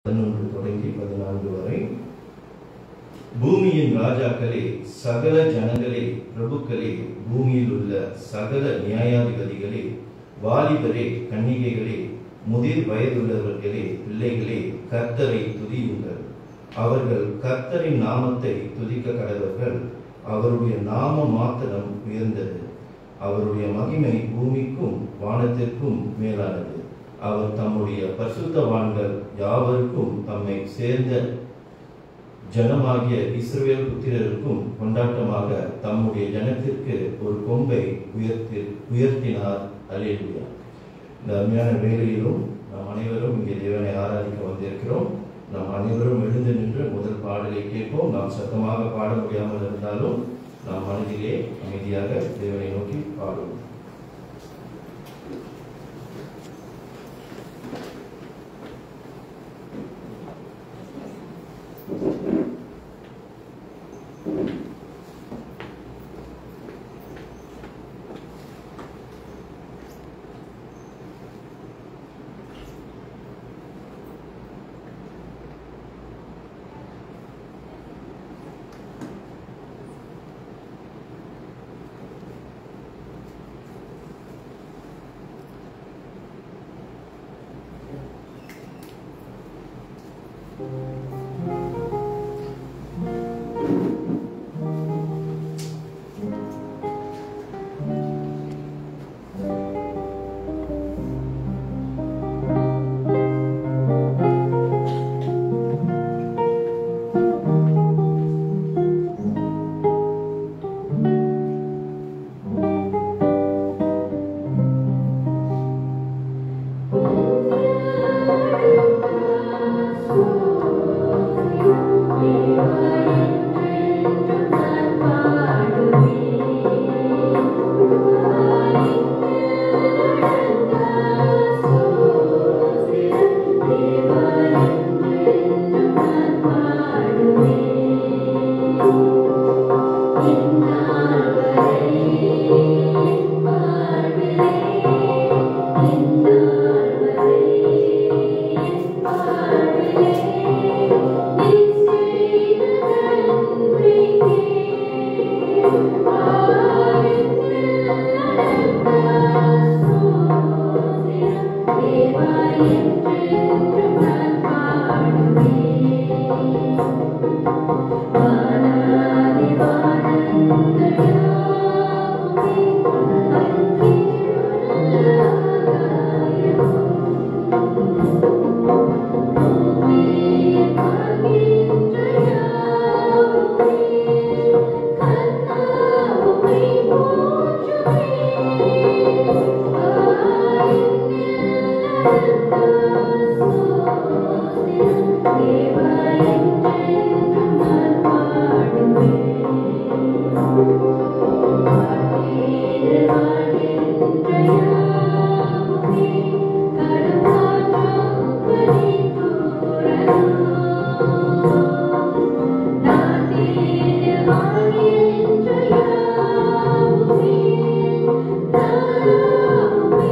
பதினொன்று தொடங்கி பதினான்கு வரை பூமியின் ராஜாக்களே சகல ஜனங்களே பிரபுக்களே பூமியில் உள்ள சகல நியாயாதிபதிகளே வாலிபரே கன்னிகைகளே முதிர் வயதுள்ளவர்களே பிள்ளைகளே கர்த்தரை துதியுங்கள் அவர்கள் கர்த்தரின் நாமத்தை துதிக்க கடவர்கள் அவருடைய நாம மாத்திரம் உயர்ந்தது அவருடைய மகிமை பூமிக்கும் வானத்திற்கும் மேலானது அவர் தம்முடைய பரிசுத்தவான்கள் யாவருக்கும் தம்மை சேர்ந்த ஜனமாகிய இஸ்ரவேல் புத்திரருக்கும் கொண்டாட்டமாக தம்முடைய ஜனத்திற்கு ஒரு கொம்பை உயர்த்தி உயர்த்தினார் அல்லேலூயா இந்த அருமையான வேலையிலும் நாம் அனைவரும் இங்கே தேவனை ஆராதிக்க வந்திருக்கிறோம் நாம் அனைவரும் எழுந்து நின்று முதல் பாடலை கேட்போம் நாம் சத்தமாக பாட முடியாமல் இருந்தாலும் நாம் மனதிலே அமைதியாக தேவனை நோக்கி பாடுவோம்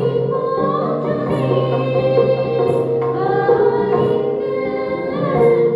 Thank you.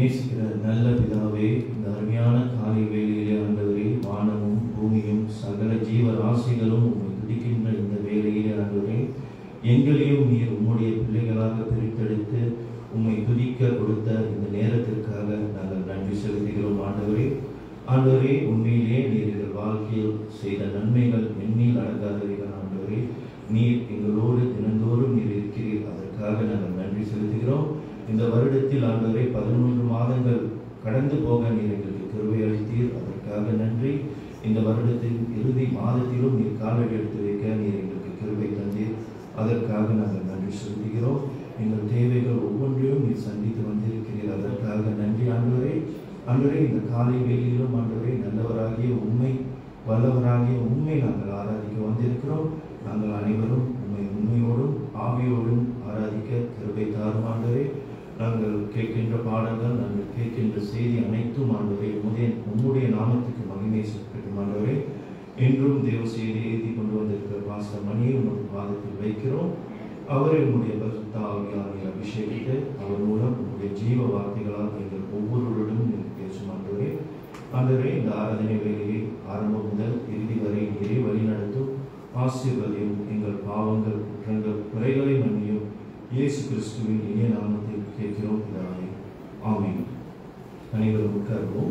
நேசிக்கிற நல்ல பிதாவே இந்த அருமையான காலை வேளையிலே ஆண்டவரே வானமும் பூமியும் சகல ஜீவராசிகளும் உம்மை துதிக்கின்ற இந்த வேளையிலே ஆண்டவரே எங்களையும் நீர் உம்முடைய பிள்ளைகளாக பிரித்தெடுத்து உம்மை துதிக்க கொடுத்த இந்த நேரத்திற்காக நாங்கள் நன்றி செலுத்துகிறோம் ஆண்டவரே ஆண்டவரே உண்மையிலே நீர் எங்கள் வாழ்க்கையில் செய்த நன்மைகள் எண்ணில் அடங்காதவைகள் ஆண்டவரே நீர் எங்களோடு தினந்தோறும் நீர் இருக்கிறீர் அதற்காக நாங்கள் நன்றி செலுத்துகிறோம் இந்த வருடத்தில் ஆண்டவரே பதினொன்று மாதங்கள் கடந்து போக நீர் எங்களுக்கு கிருபை அளித்தீர் அதற்காக நன்றி இந்த வருடத்தின் இறுதி மாதத்திலும் நீர் காலடி எடுத்து வைக்க நீர் எங்களுக்கு கிருபை தந்தீர் அதற்காக நாங்கள் நன்றி செலுத்துகிறோம் எங்கள் தேவைகள் ஒவ்வொன்றையும் நீர் சந்தித்து வந்திருக்கிறீர் அதற்காக நன்றி ஆண்டவரே ஆண்டவரே இந்த காலை வேளையிலும் ஆண்டவரே நல்லவராகிய உண்மை வல்லவராகிய உண்மை நாங்கள் ஆராதிக்க வந்திருக்கிறோம் நாங்கள் அனைவரும் உண்மை உண்மையோடும் ஆவியோடும் ஆராதிக்க கிருபை தாரும் ஆண்டவரே நாங்கள் கேட்கின்ற பாடல்கள் நாங்கள் கேட்கின்ற செய்தி அனைத்தும் ஆண்டவரே உம்முடைய உம்முடைய நாமத்துக்கு மகிமை சேர்க்கட்டும் ஆண்டவரே இன்றும் தேவ செய்தி எழுதி கொண்டு வந்திருக்கிற பாஸ்டர் மணியை உமது பாதத்தில் வைக்கிறோம் அவரை உம்முடைய பரிசுத்த ஆவியாரை அபிஷேகித்து அவர் மூலம் உம்முடைய ஜீவ வார்த்தைகளால் எங்கள் ஒவ்வொருவருடன் நீங்கள் பேசும் ஆண்டவரே ஆண்டவரே இந்த ஆராதனை வேலையை ஆரம்பம் முதல் இறுதி வரை நீரே வழி நடத்தும் ஆசீர்வதியும் எங்கள் பாவங்கள் குற்றங்கள் குறைகளை மன்னியும் இயேசு கிறிஸ்துவின் இனிய நாமத்தில் கேட்கிறோம் பிதாவே ஆமென் அனைவரும் உட்கார்வோம்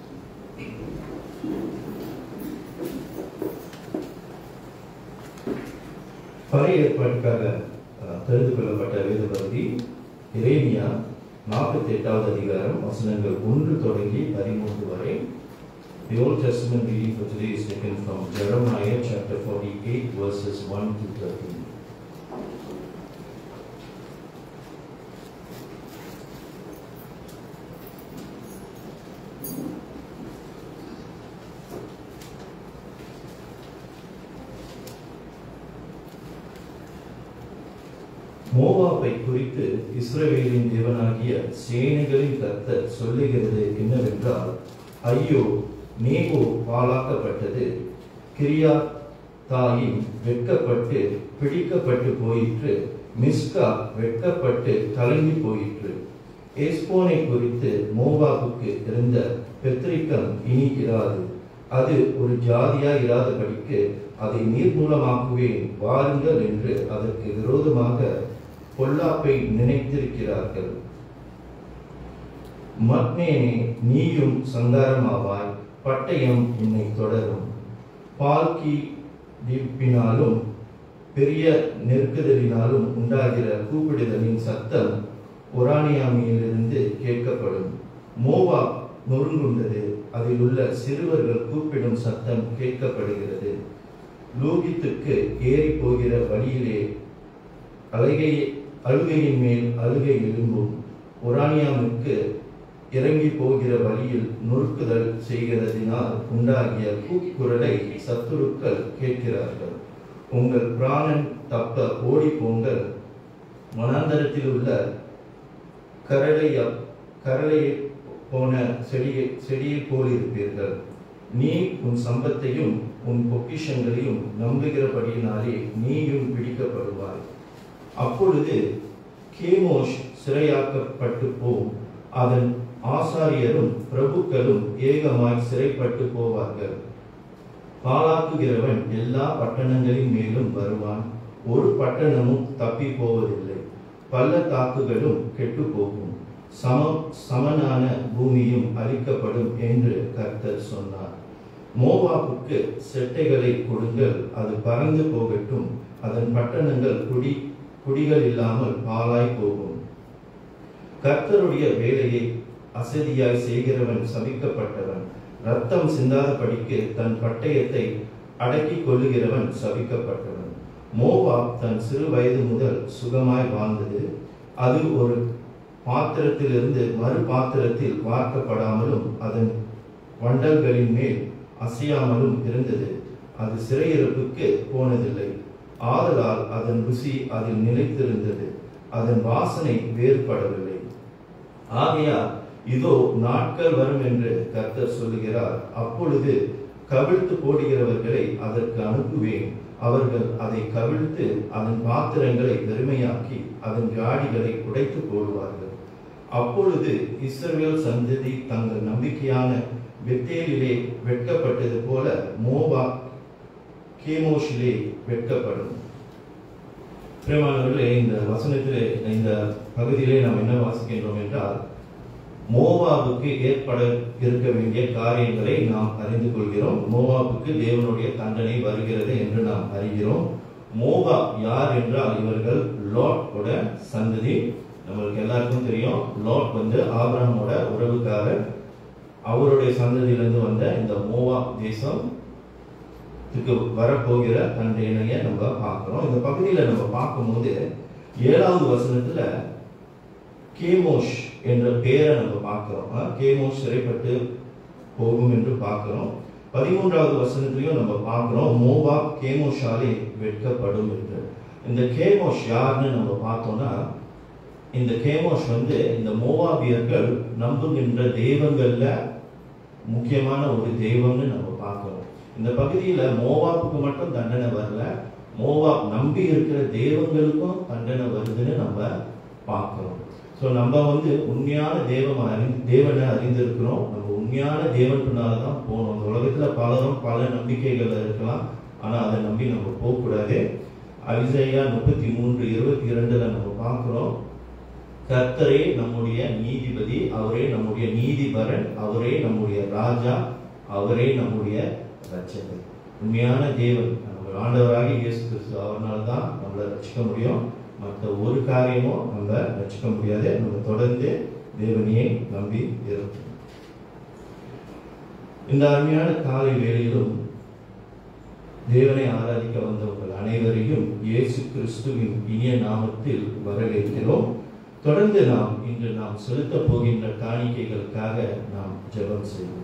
பழைய ஏற்பாட்டுக்காக அஹ், தெரிந்து கொள்ளப்பட்ட வேத பகுதி இறைமியா நாற்பத்தி எட்டாவது அதிகாரம் வசனங்கள் ஒன்று தொடங்கி பதிமூன்று வரை The Old Testament reading for today is taken from Jeremiah chapter 48 verses 1 to 13. மோவாப்பை குறித்து இஸ்ரவேலின் தேவனாகிய சேனைகளின் கர்த்தர் சொல்லுகிறது என்னவென்றால் ஐயோ நேகோ பாழாக்கப்பட்டது கிரியா தாயின் வெட்கப்பட்டு பிடிக்கப்பட்டு போயிற்று மிஸ்கா வெட்கப்பட்டு கலங்கி போயிற்று எஸ்போனை குறித்து மோவாபுக்கு இருந்த பெத்ரிக்கம் இனி இராது அது ஒரு ஜாதியா இராதபடிக்கு அதை நீர்மூலமாக்குவேன் வாருங்கள் என்று அதற்கு விரோதமாக பொல்லாப்பை நினைத்திருக்கிறார்கள் மத்மேனே நீயும் சங்காரமாவாய் பட்டயம் என்னை தொடரும் பால்கி டிப்பினாலும் பெரிய நெருக்குதலினாலும் உண்டாகிற கூப்பிடுதலின் சத்தம் ஒரானியாமியிலிருந்து கேட்கப்படும் மோவா நொறுங்குண்டது அதில் உள்ள சிறுவர்கள் கூப்பிடும் சத்தம் கேட்கப்படுகிறது லூகித்துக்கு ஏறி போகிற வழியிலே அழுகை அழுகையின் மேல் அழுகை எழும்பும் ஒரானியாமுக்கு இறங்கி போகிற வழியில் நொறுக்குதல் செய்கிறதினால் உண்டாகிய கூக்குரலை சத்துருக்கள் கேட்கிறார்கள் உங்கள் பிராணன் தப்ப ஓடி போங்கள் மனாந்தரத்தில் உள்ள கரளை கரளை போன செடியை செடியை போல் இருப்பீர்கள் நீ உன் சம்பத்தையும் உன் பொக்கிஷங்களையும் நம்புகிறபடியினாலே நீயும் பிடிக்கப்படுவாய் அப்பொழுது கேமோஷ் சிறையாக்கப்பட்டு போம் அதன் ஆசாரியரும் பிரபுக்களும் ஏகமாய் சிறைப்பட்டு போவார்கள் பாழாக்குகிறவன் எல்லா பட்டணங்களின் மேலும் வருவான் ஒரு பட்டணமும் தப்பி போவதில்லை பள்ளத்தாக்குகளும் கெட்டு போகும் சமம் சமனான பூமியும் அழிக்கப்படும் என்று கர்த்தர் சொன்னார் மோவாப்புக்கு செட்டைகளை கொடுங்கள் அது பறந்து போகட்டும் அதன் பட்டணங்கள் குடி குடிகள் இல்லாமல் பாழாய் போகும் கர்த்தருடைய வேலையை அசதியாய் செய்கிறவன் சபிக்கப்பட்டவன் ரத்தம் சிந்தாதபடிக்கு தன் பட்டயத்தை அடக்கிக் கொள்ளுகிறவன் சபிக்கப்பட்டவன் மோவாப் தன் சிறு வயது முதல் சுகமாய் வாழ்ந்தது அது ஒரு பாத்திரத்திலிருந்து மறு பாத்திரத்தில் வார்க்கப்படாமலும் அதன் வண்டல்களின் மேல் அசையாமலும் இருந்தது அது சிறையிருப்புக்கு போனதில்லை ஆதலால் அதன் ருசி அதில் நிலைத்திருந்தது அதன் வாசனை வேறுபடவில்லை ஆகையால் இதோ நாட்கள் வரும் என்று கர்த்தர் சொல்லுகிறார் அப்பொழுது கவிழ்த்து போடுகிறவர்களை அதற்கு அனுப்புவேன் அவர்கள் அதை கவிழ்த்து அதன் பாத்திரங்களை வெறுமையாக்கி அதன் ஜாடிகளை உடைத்து போடுவார்கள் அப்பொழுது இஸ்ரவேல் சந்ததி தங்கள் நம்பிக்கையான பெத்தேலிலே வெட்கப்பட்டது போல மோபா கேமோஷிலே வெட்கப்படும் பிரியமானவர்களே இந்த வசனத்திலே இந்த பகுதியிலே நாம் என்ன வாசிக்கின்றோம் என்றால் மோவாபுக்கு ஏற்பட இருக்க வேண்டிய காரியங்களை நாம் அறிந்து கொள்கிறோம் மோவாபுக்கு தேவனுடைய தண்டனை வருகிறது என்று நாம் அறிகிறோம் மோவா யார் என்றால் இவர்கள் லோட்டோட சந்ததி நம்மளுக்கு எல்லாருக்கும் தெரியும் லோட் வந்து ஆபிரகாமோட உறவுக்காரர் அவருடைய சந்ததியிலிருந்து வந்த இந்த மோவா தேசம் இதுக்கு வரப்போகிற தண்டனையை நம்ம பார்க்கிறோம் இந்த பகுதியில நம்ம பார்க்கும்போது ஏழாவது வசனத்துல கேமோஷ் என்ற பெயரை நம்ம பார்க்கிறோம் அஹ் கேமோஷ் சிறைப்பட்டு போகும் என்று பார்க்கிறோம் பதிமூன்றாவது வசனத்திலையும் நம்ம பார்க்கிறோம் மோவா கேமோஷாலே வெட்கப்படும் என்று இந்த கேமோஷ் யாருன்னு நம்ம பார்த்தோம்னா இந்த கேமோஷ் வந்து இந்த மோவாபியர்கள் நம்புகின்ற தெய்வங்கள்ல முக்கியமான ஒரு தெய்வம்னு நம்ம பார்க்கிறோம் இந்த பகுதியில மோவாப்புக்கு மட்டும் தண்டனை வரல மோவாப் நம்பி இருக்கிற தெய்வங்களுக்கும் தண்டனை வருதுன்னு நம்ம பார்க்கிறோம் ஸோ நம்ம வந்து உண்மையான தேவம் அறி தேவனை அறிந்திருக்கிறோம் நம்ம உண்மையான தேவனுக்குனால தான் போகணும் இந்த உலகத்துல பலரும் பல நம்பிக்கைகள் இருக்கலாம் ஆனா அதை நம்பி நம்ம போகக்கூடாது அவிசையா முப்பத்தி மூன்று இருபத்தி இரண்டுல நம்ம பார்க்கிறோம் கர்த்தரே நம்முடைய நீதிபதி அவரே நம்முடைய நீதிபரன் அவரே நம்முடைய ராஜா அவரே நம்முடைய ரட்சகர் உண்மையான தேவன் நம்ம ஆண்டவராக இயேசு கிறிஸ்து அவர்னால தான் நம்மளை ரட்சிக்க முடியும் மற்ற ஒரு காரியமும் நம்ம ரட்சிக்க முடியாது நம்ம தொடர்ந்து தேவனையே நம்பி இருக்கணும் இந்த அருமையான காலை வேளையிலும் தேவனை ஆராதிக்க வந்த உங்கள் அனைவரையும் இயேசு கிறிஸ்துவின் இனிய நாமத்தில் வரவேற்கிறோம் தொடர்ந்து நாம் இன்று நாம் செலுத்த போகின்ற காணிக்கைகளுக்காக நாம் ஜெபம் செய்வோம்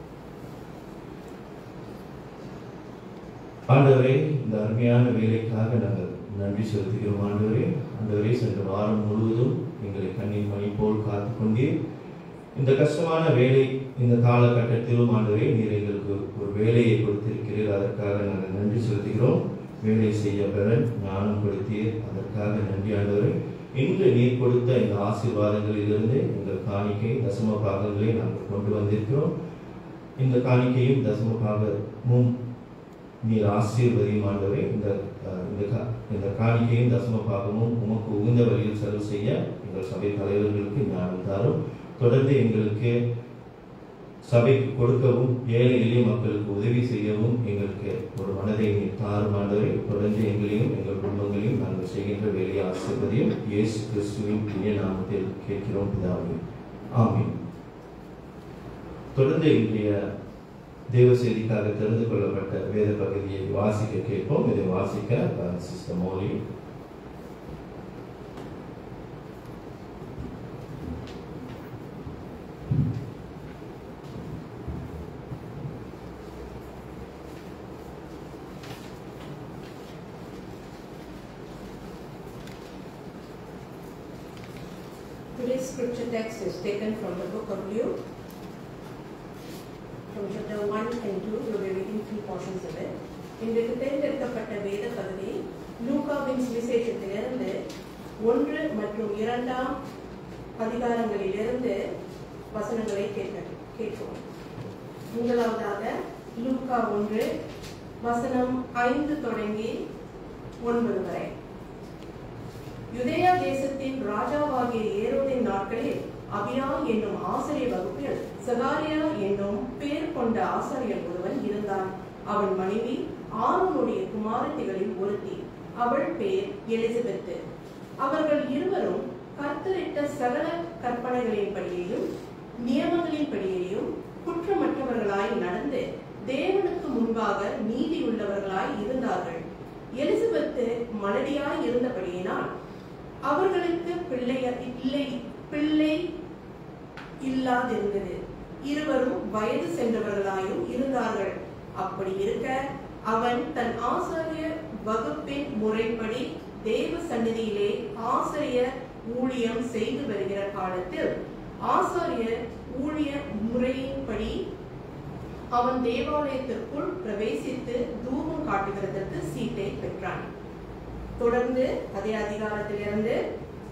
ஆண்டவரே இந்த அருமையான வேலைக்காக நாங்கள் நன்றி செலுத்துகிறோம் ஆண்டவரே ஆண்டவரே சென்ற வாரம் முழுவதும் எங்களை கண்ணின் மணி போல் காத்து கொண்டீர் இந்த கஷ்டமான வேலை இந்த காலகட்டத்திலும் ஆண்டவரே நீர் எங்களுக்கு ஒரு வேலையை கொடுத்திருக்கிறீர் அதற்காக நாங்கள் நன்றி செலுத்துகிறோம் வேலை செய்ய பெற ஞானம் கொடுத்தீர் அதற்காக நன்றி ஆண்டவரே இன்று நீர் கொடுத்த இந்த ஆசீர்வாதங்களிலிருந்து எங்கள் காணிக்கை தசம பாகங்களை நாங்கள் கொண்டு வந்திருக்கிறோம் இந்த காணிக்கையும் தசம பாகமும் நீர் ஆசீர்வதியும் ஆண்டவரே இந்த அஹ், இந்த கா- இந்த காணிக்கையும் தசம பாகமும் உமக்கு உகுந்த வழியில் செலவு செய்ய எங்கள் சபை தலைவர்களுக்கு ஞானம் தாரும் தொடர்ந்து எங்களுக்கு சபைக்கு கொடுக்கவும் ஏழை எளிய மக்களுக்கு உதவி செய்யவும் எங்களுக்கு ஒரு மனதை நீர் தாரும் ஆண்டவரே தொடர்ந்து எங்களையும் எங்கள் குடும்பங்களையும் நாங்கள் செய்கின்ற வேலையை ஆசீர்வதியும் இயேசு கிறிஸ்துவின் இனிய நாமத்தில் கேட்கிறோம் பிதாவே ஆமென் தொடர்ந்து இன்றைய தேவ செய்திக்காக தெரிந்து கொள்ளப்பட்ட வேத பகுதியை வாசிக்க கேட்போம் இதை வாசிக்க sister Molly Today's scripture text is taken from the book of Luke, from chapter 1 and 2. We'll be reading three portions of it. இன்றைக்கு தேர்ந்தெடுக்கப்பட்ட வேத பகுதி லூகாவின் சுவிசேஷத்திலிருந்து ஒன்று மற்றும் இரண்டாம் அதிகாரங்களிலிருந்து வசனங்களை கேட்க கேட்போம் முதலாவதாக லூக்கா ஒன்று வசனம் ஐந்து தொடங்கி ஒன்பது வரை யுதேயா தேசத்தின் ராஜாவாகிய ஏரோதின் நாட்களில் அபியா என்னும் ஆசிரியர் வகுப்பில் சகாரியா என்னும் பேர் கொண்ட ஆசாரியர் ஒருவன் இருந்தான் அவன் மனைவி ஆரோனுடைய குமாரத்திகளில் ஒருத்தி அவள் பேர் எலிசபெத்து அவர்கள் இருவரும் கர்த்தரிட்ட சகல கற்பனைகளின்படியையும் நியமங்களின்படியையும் குற்றமற்றவர்களாய் நடந்து தேவனுக்கு முன்பாக நீதியுள்ளவர்களாய் இருந்தார்கள் எலிசபெத்து மலடியாய் இருந்தபடியினால் அவர்களுக்கு பிள்ளைய இல்லை பிள்ளை இல்லாதிருந்தது இருவரும் வயது சென்றவர்களாயும் இருந்தார்கள் அப்படி இருக்க அவன் தன் ஆசாரிய வகுப்பின் முறைப்படி தேவ சந்நிதியிலே ஆசிரியர் ஊழியம் செய்து வருகிற காலத்தில் ஆசாரியர் ஊழிய முறையின்படி அவன் தேவாலயத்திற்குள் பிரவேசித்து தூபம் காட்டுகிறதற்கு சீட்டை பெற்றான் தொடர்ந்து அதே அதிகாரத்திலிருந்து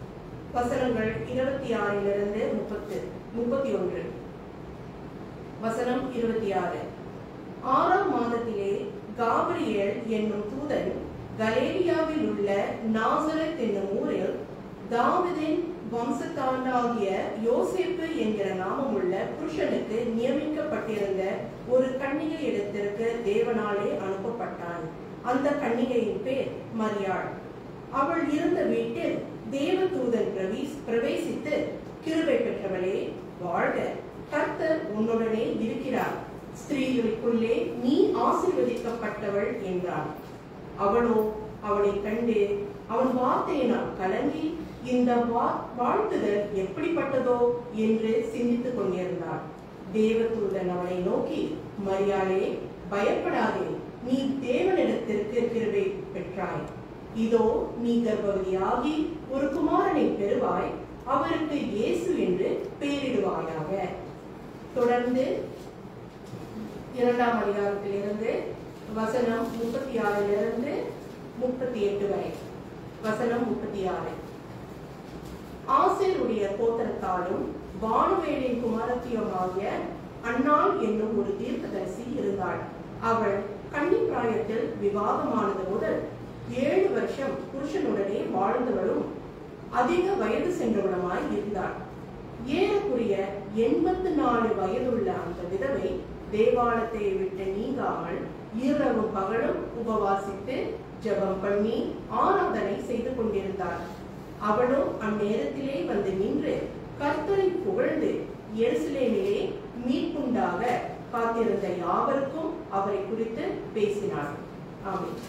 வசனங்கள் இருபத்தி ஆறிலிருந்து முப்பத்து முப்பத்தி ஒன்று வசனம் இருபத்தி ஆறு ஆறாம் மாதத்திலே காபிரியேல் என்னும் தூதன் கலேலியாவில் உள்ள நாசரத் என்னும் ஊரில் தாவிதின் வம்சத்தானாகிய யோசேப்பு என்கிற நாமமுள்ள புருஷனுக்கு நியமிக்கப்பட்டிருந்த ஒரு கன்னிகை இடத்திற்கு தேவனாலே அனுப்பப்பட்டான் அந்த கன்னிகையின் பேர் மரியாள் அவள் இருந்த வீட்டில் தேவதூதன் பிரவேஸ் பிரவேசித்து கிருபை பெற்றவளே வாழ்க கர்த்தர் உன்னுடனே இருக்கிறார் ஸ்திரீகளுக்குள்ளே நீ ஆசீர்வதிக்கப்பட்டவள் என்றார் அவளோ அவனை கண்டு அவன் வார்த்தையினால் கலங்கி இந்த வா- வாழ்த்துதல் எப்படிப்பட்டதோ என்று சிந்தித்துக் கொண்டிருந்தாள் தேவதூதன் அவனை நோக்கி மரியாளே பயப்படாதே நீ தேவனிடத்திற்கு கிருபை பெற்றாய் இதோ நீ கர்ப்பவதியாகி ஒரு குமாரனை பெறுவாய் அவருக்கு இயேசு என்று பெயரிடுவாயாக தொடர்ந்து இரண்டாம் அதிகாரத்திலிருந்து வசனம் முப்பத்தி ஆறிலிருந்து முப்பத்தி எட்டு வரை வசனம் முப்பத்தி ஆறு ஆசேருடைய கோத்திரத்தாலும் பானுவேலின் குமாரத்தியுமாகிய அன்னாள் என்னும் ஒரு தீர்க்கதரிசி இருந்தாள் அவள் கன்னி பிராயத்தில் விவாகமானது முதல் ஏழு வருஷம் புருஷனுடனே வாழ்ந்தவளும் அதிக வயது சென்றவளுமாய் இருந்தாள் ஏறக்குறைய எண்பத்து நாலு வயதுள்ள அந்த விதவை தேவாலயத்தை விட்டு நீங்காமல் இரவும் பகலும் உபவாசித்து ஜெபம் பண்ணி ஆராதனை செய்து கொண்டிருந்தாள் அவளும் அந்நேரத்திலே வந்து நின்று கர்த்தரை புகழ்ந்து எருசலேமிலே மீட்புண்டாக காத்திருந்த யாவருக்கும் அவரை குறித்து பேசினாள் ஆமென்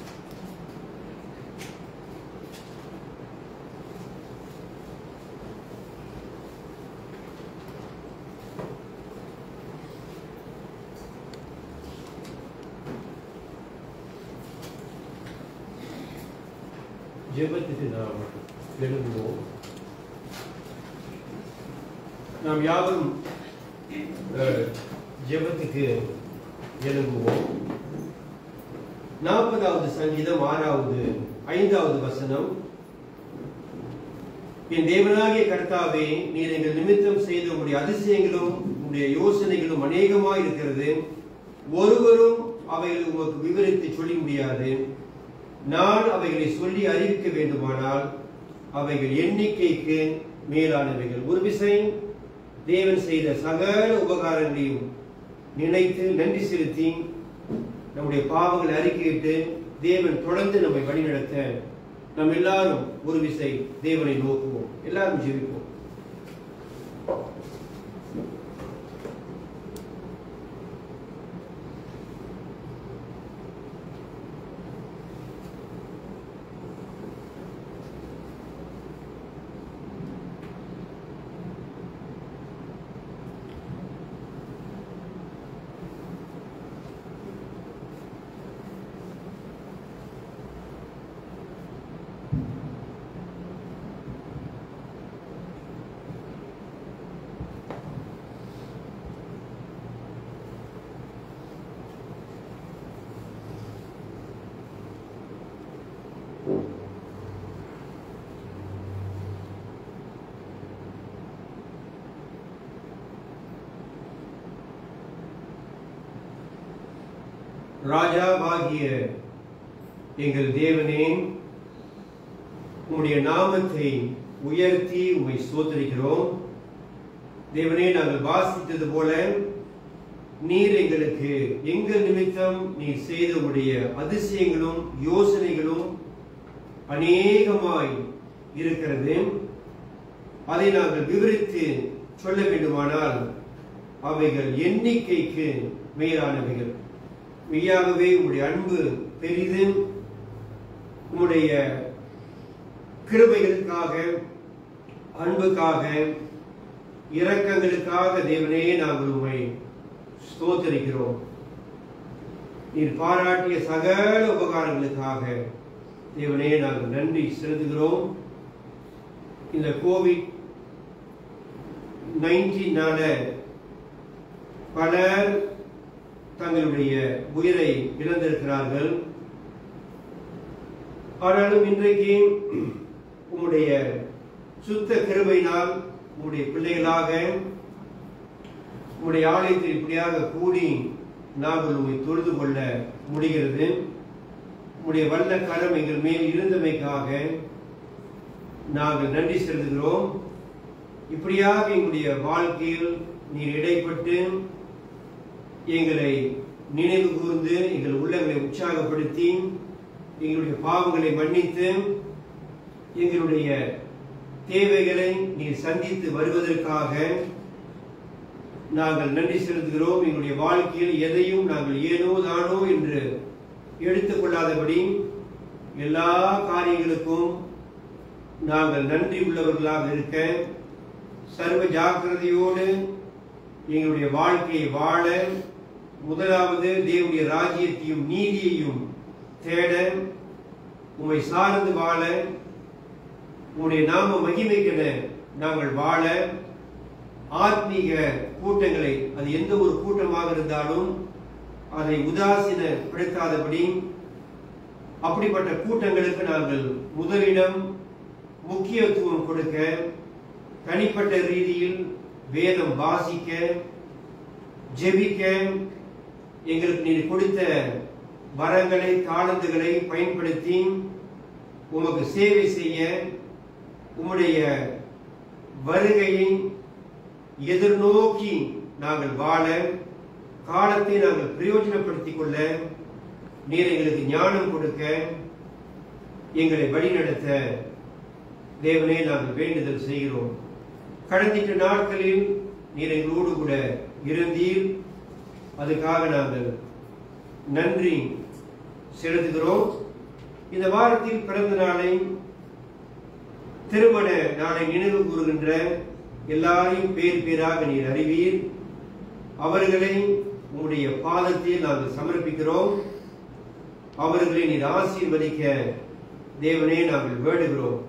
ஜெபத்துக்கு நாம் எழுதுவோம் நாம் யாவரும் அஹ், ஜெபத்துக்கு எழுதுவோம் நாற்பதாவது சங்கீதம் ஆறாவது ஐந்தாவது வசனம் என் தேவனாகிய கர்த்தாவே நீர் எங்கள் நிமித்தம் செய்த உடைய அதிசயங்களும் உடைய யோசனைகளும் அநேகமாய் இருக்கிறது ஒருவரும் அவைகளை உமக்கு விவரித்து சொல்லி முடியாது நான் அவைகளை சொல்லி அறிவிக்க வேண்டுமானால் அவைகள் எண்ணிக்கைக்கு மேலானவைகள் ஒரு விசை தேவன் செய்த சகல உபகாரங்களையும் நினைத்து நன்றி செலுத்தி நம்முடைய பாவங்களை அறிக்கையிட்டு தேவன் தொடர்ந்து நம்மை வழிநடத்த நாம் எல்லாரும் ஒரு விசை தேவனை நோக்குவோம் எல்லாரும் ஜெபிப்போம் ராஜாவாகிய எங்கள் தேவனே உம்முடைய நாமத்தை உயர்த்தி உம்மை சோதரிக்கிறோம் தேவனே நாங்கள் வாசித்தது போல நீர் எங்களுக்கு எங்கள் நிமித்தம் நீர் செய்த உடைய அதிசயங்களும் யோசனைகளும் அநேகமாய் இருக்கிறது அதை நாங்கள் விவரித்து சொல்ல வேண்டுமானால் அவைகள் எண்ணிக்கைக்கு மேலானவைகள் மெய்யாகவே உம்முடைய அன்பு பெரிது உம்முடைய கிருபைகளுக்காக அன்புக்காக இரக்கங்களுக்காக தேவனே நாங்கள் உம்மை ஸ்தோத்தரிக்கிறோம் நீர் பாராட்டிய சகல உபகாரங்களுக்காக தேவனே நாங்கள் நன்றி செலுத்துகிறோம் இந்த கோவிட் நைன்டீனால பலர் தங்களுடைய உயிரை இழந்திருக்கிறார்கள் ஆனாலும் இன்றைக்கு உம்முடைய சுத்த கிருபையினால் உங்களுடைய பிள்ளைகளாக உங்களுடைய ஆலயத்தில் இப்படியாக கூடி நாங்கள் உங்களை தொழுது கொள்ள முடிகிறது உங்களுடைய வல்ல கரம் எங்கள் மேல் இருந்தமைக்காக நாங்கள் நன்றி செலுத்துகிறோம் இப்படியாக எங்களுடைய வாழ்க்கையில் நீர் இடைப்பட்டு எங்களை நினைவு கூர்ந்து எங்கள் உள்ளங்களை உற்சாகப்படுத்தி எங்களுடைய பாவங்களை மன்னித்து எங்களுடைய தேவைகளை நீர் சந்தித்து வருவதற்காக நாங்கள் நன்றி செலுத்துகிறோம் எங்களுடைய வாழ்க்கையில் எதையும் நாங்கள் ஏனோ தானோ என்று எடுத்துக்கொள்ளாதபடி எல்லா காரியங்களுக்கும் நாங்கள் நன்றி உள்ளவர்களாக இருக்க சர்வ ஜாக்கிரதையோடு எங்களுடைய வாழ்க்கையை வாழ முதலாவது தேவனுடைய ராஜ்யத்தையும் நீதியையும் தேட உம்மை சார்ந்து வாழ உம்முடைய நாம மகிமைக்கென நாங்கள் வாழ ஆத்மீக கூட்டங்களை அது எந்த ஒரு கூட்டமாக இருந்தாலும் அதை உதாசீனப்படுத்தாதபடி அப்படிப்பட்ட கூட்டங்களுக்கு நாங்கள் முதலிடம் முக்கியத்துவம் கொடுக்க தனிப்பட்ட ரீதியில் வேதம் வாசிக்க ஜெபிக்க எங்களுக்கு நீர் கொடுத்த வரங்களை தாளந்துகளை பயன்படுத்தி உமக்கு சேவை செய்ய உம்முடைய வருகையை எதிர்நோக்கி நாங்கள் வாழ காலத்தை நாங்கள் பிரயோஜனப்படுத்திக் கொள்ள நீர் எங்களுக்கு ஞானம் கொடுக்க எங்களை வழிநடத்த தேவனே நாங்கள் வேண்டுதல் செய்கிறோம் கடந்திட்ட நாட்களில் நீர் எங்களோடு கூட இருந்தீர் அதுக்காக நாங்கள் நன்றி செலுத்துகிறோம் இந்த வாரத்தில் பிறந்த நாளை திருமண நாளை நினைவு கூறுகின்ற எல்லாரையும் பேர் பேராக நீர் அறிவீர் அவர்களை உம்முடைய பாதத்தில் நாங்கள் சமர்ப்பிக்கிறோம் அவர்களை நீர் ஆசீர்வதிக்க தேவனே நாங்கள் வேண்டுகிறோம்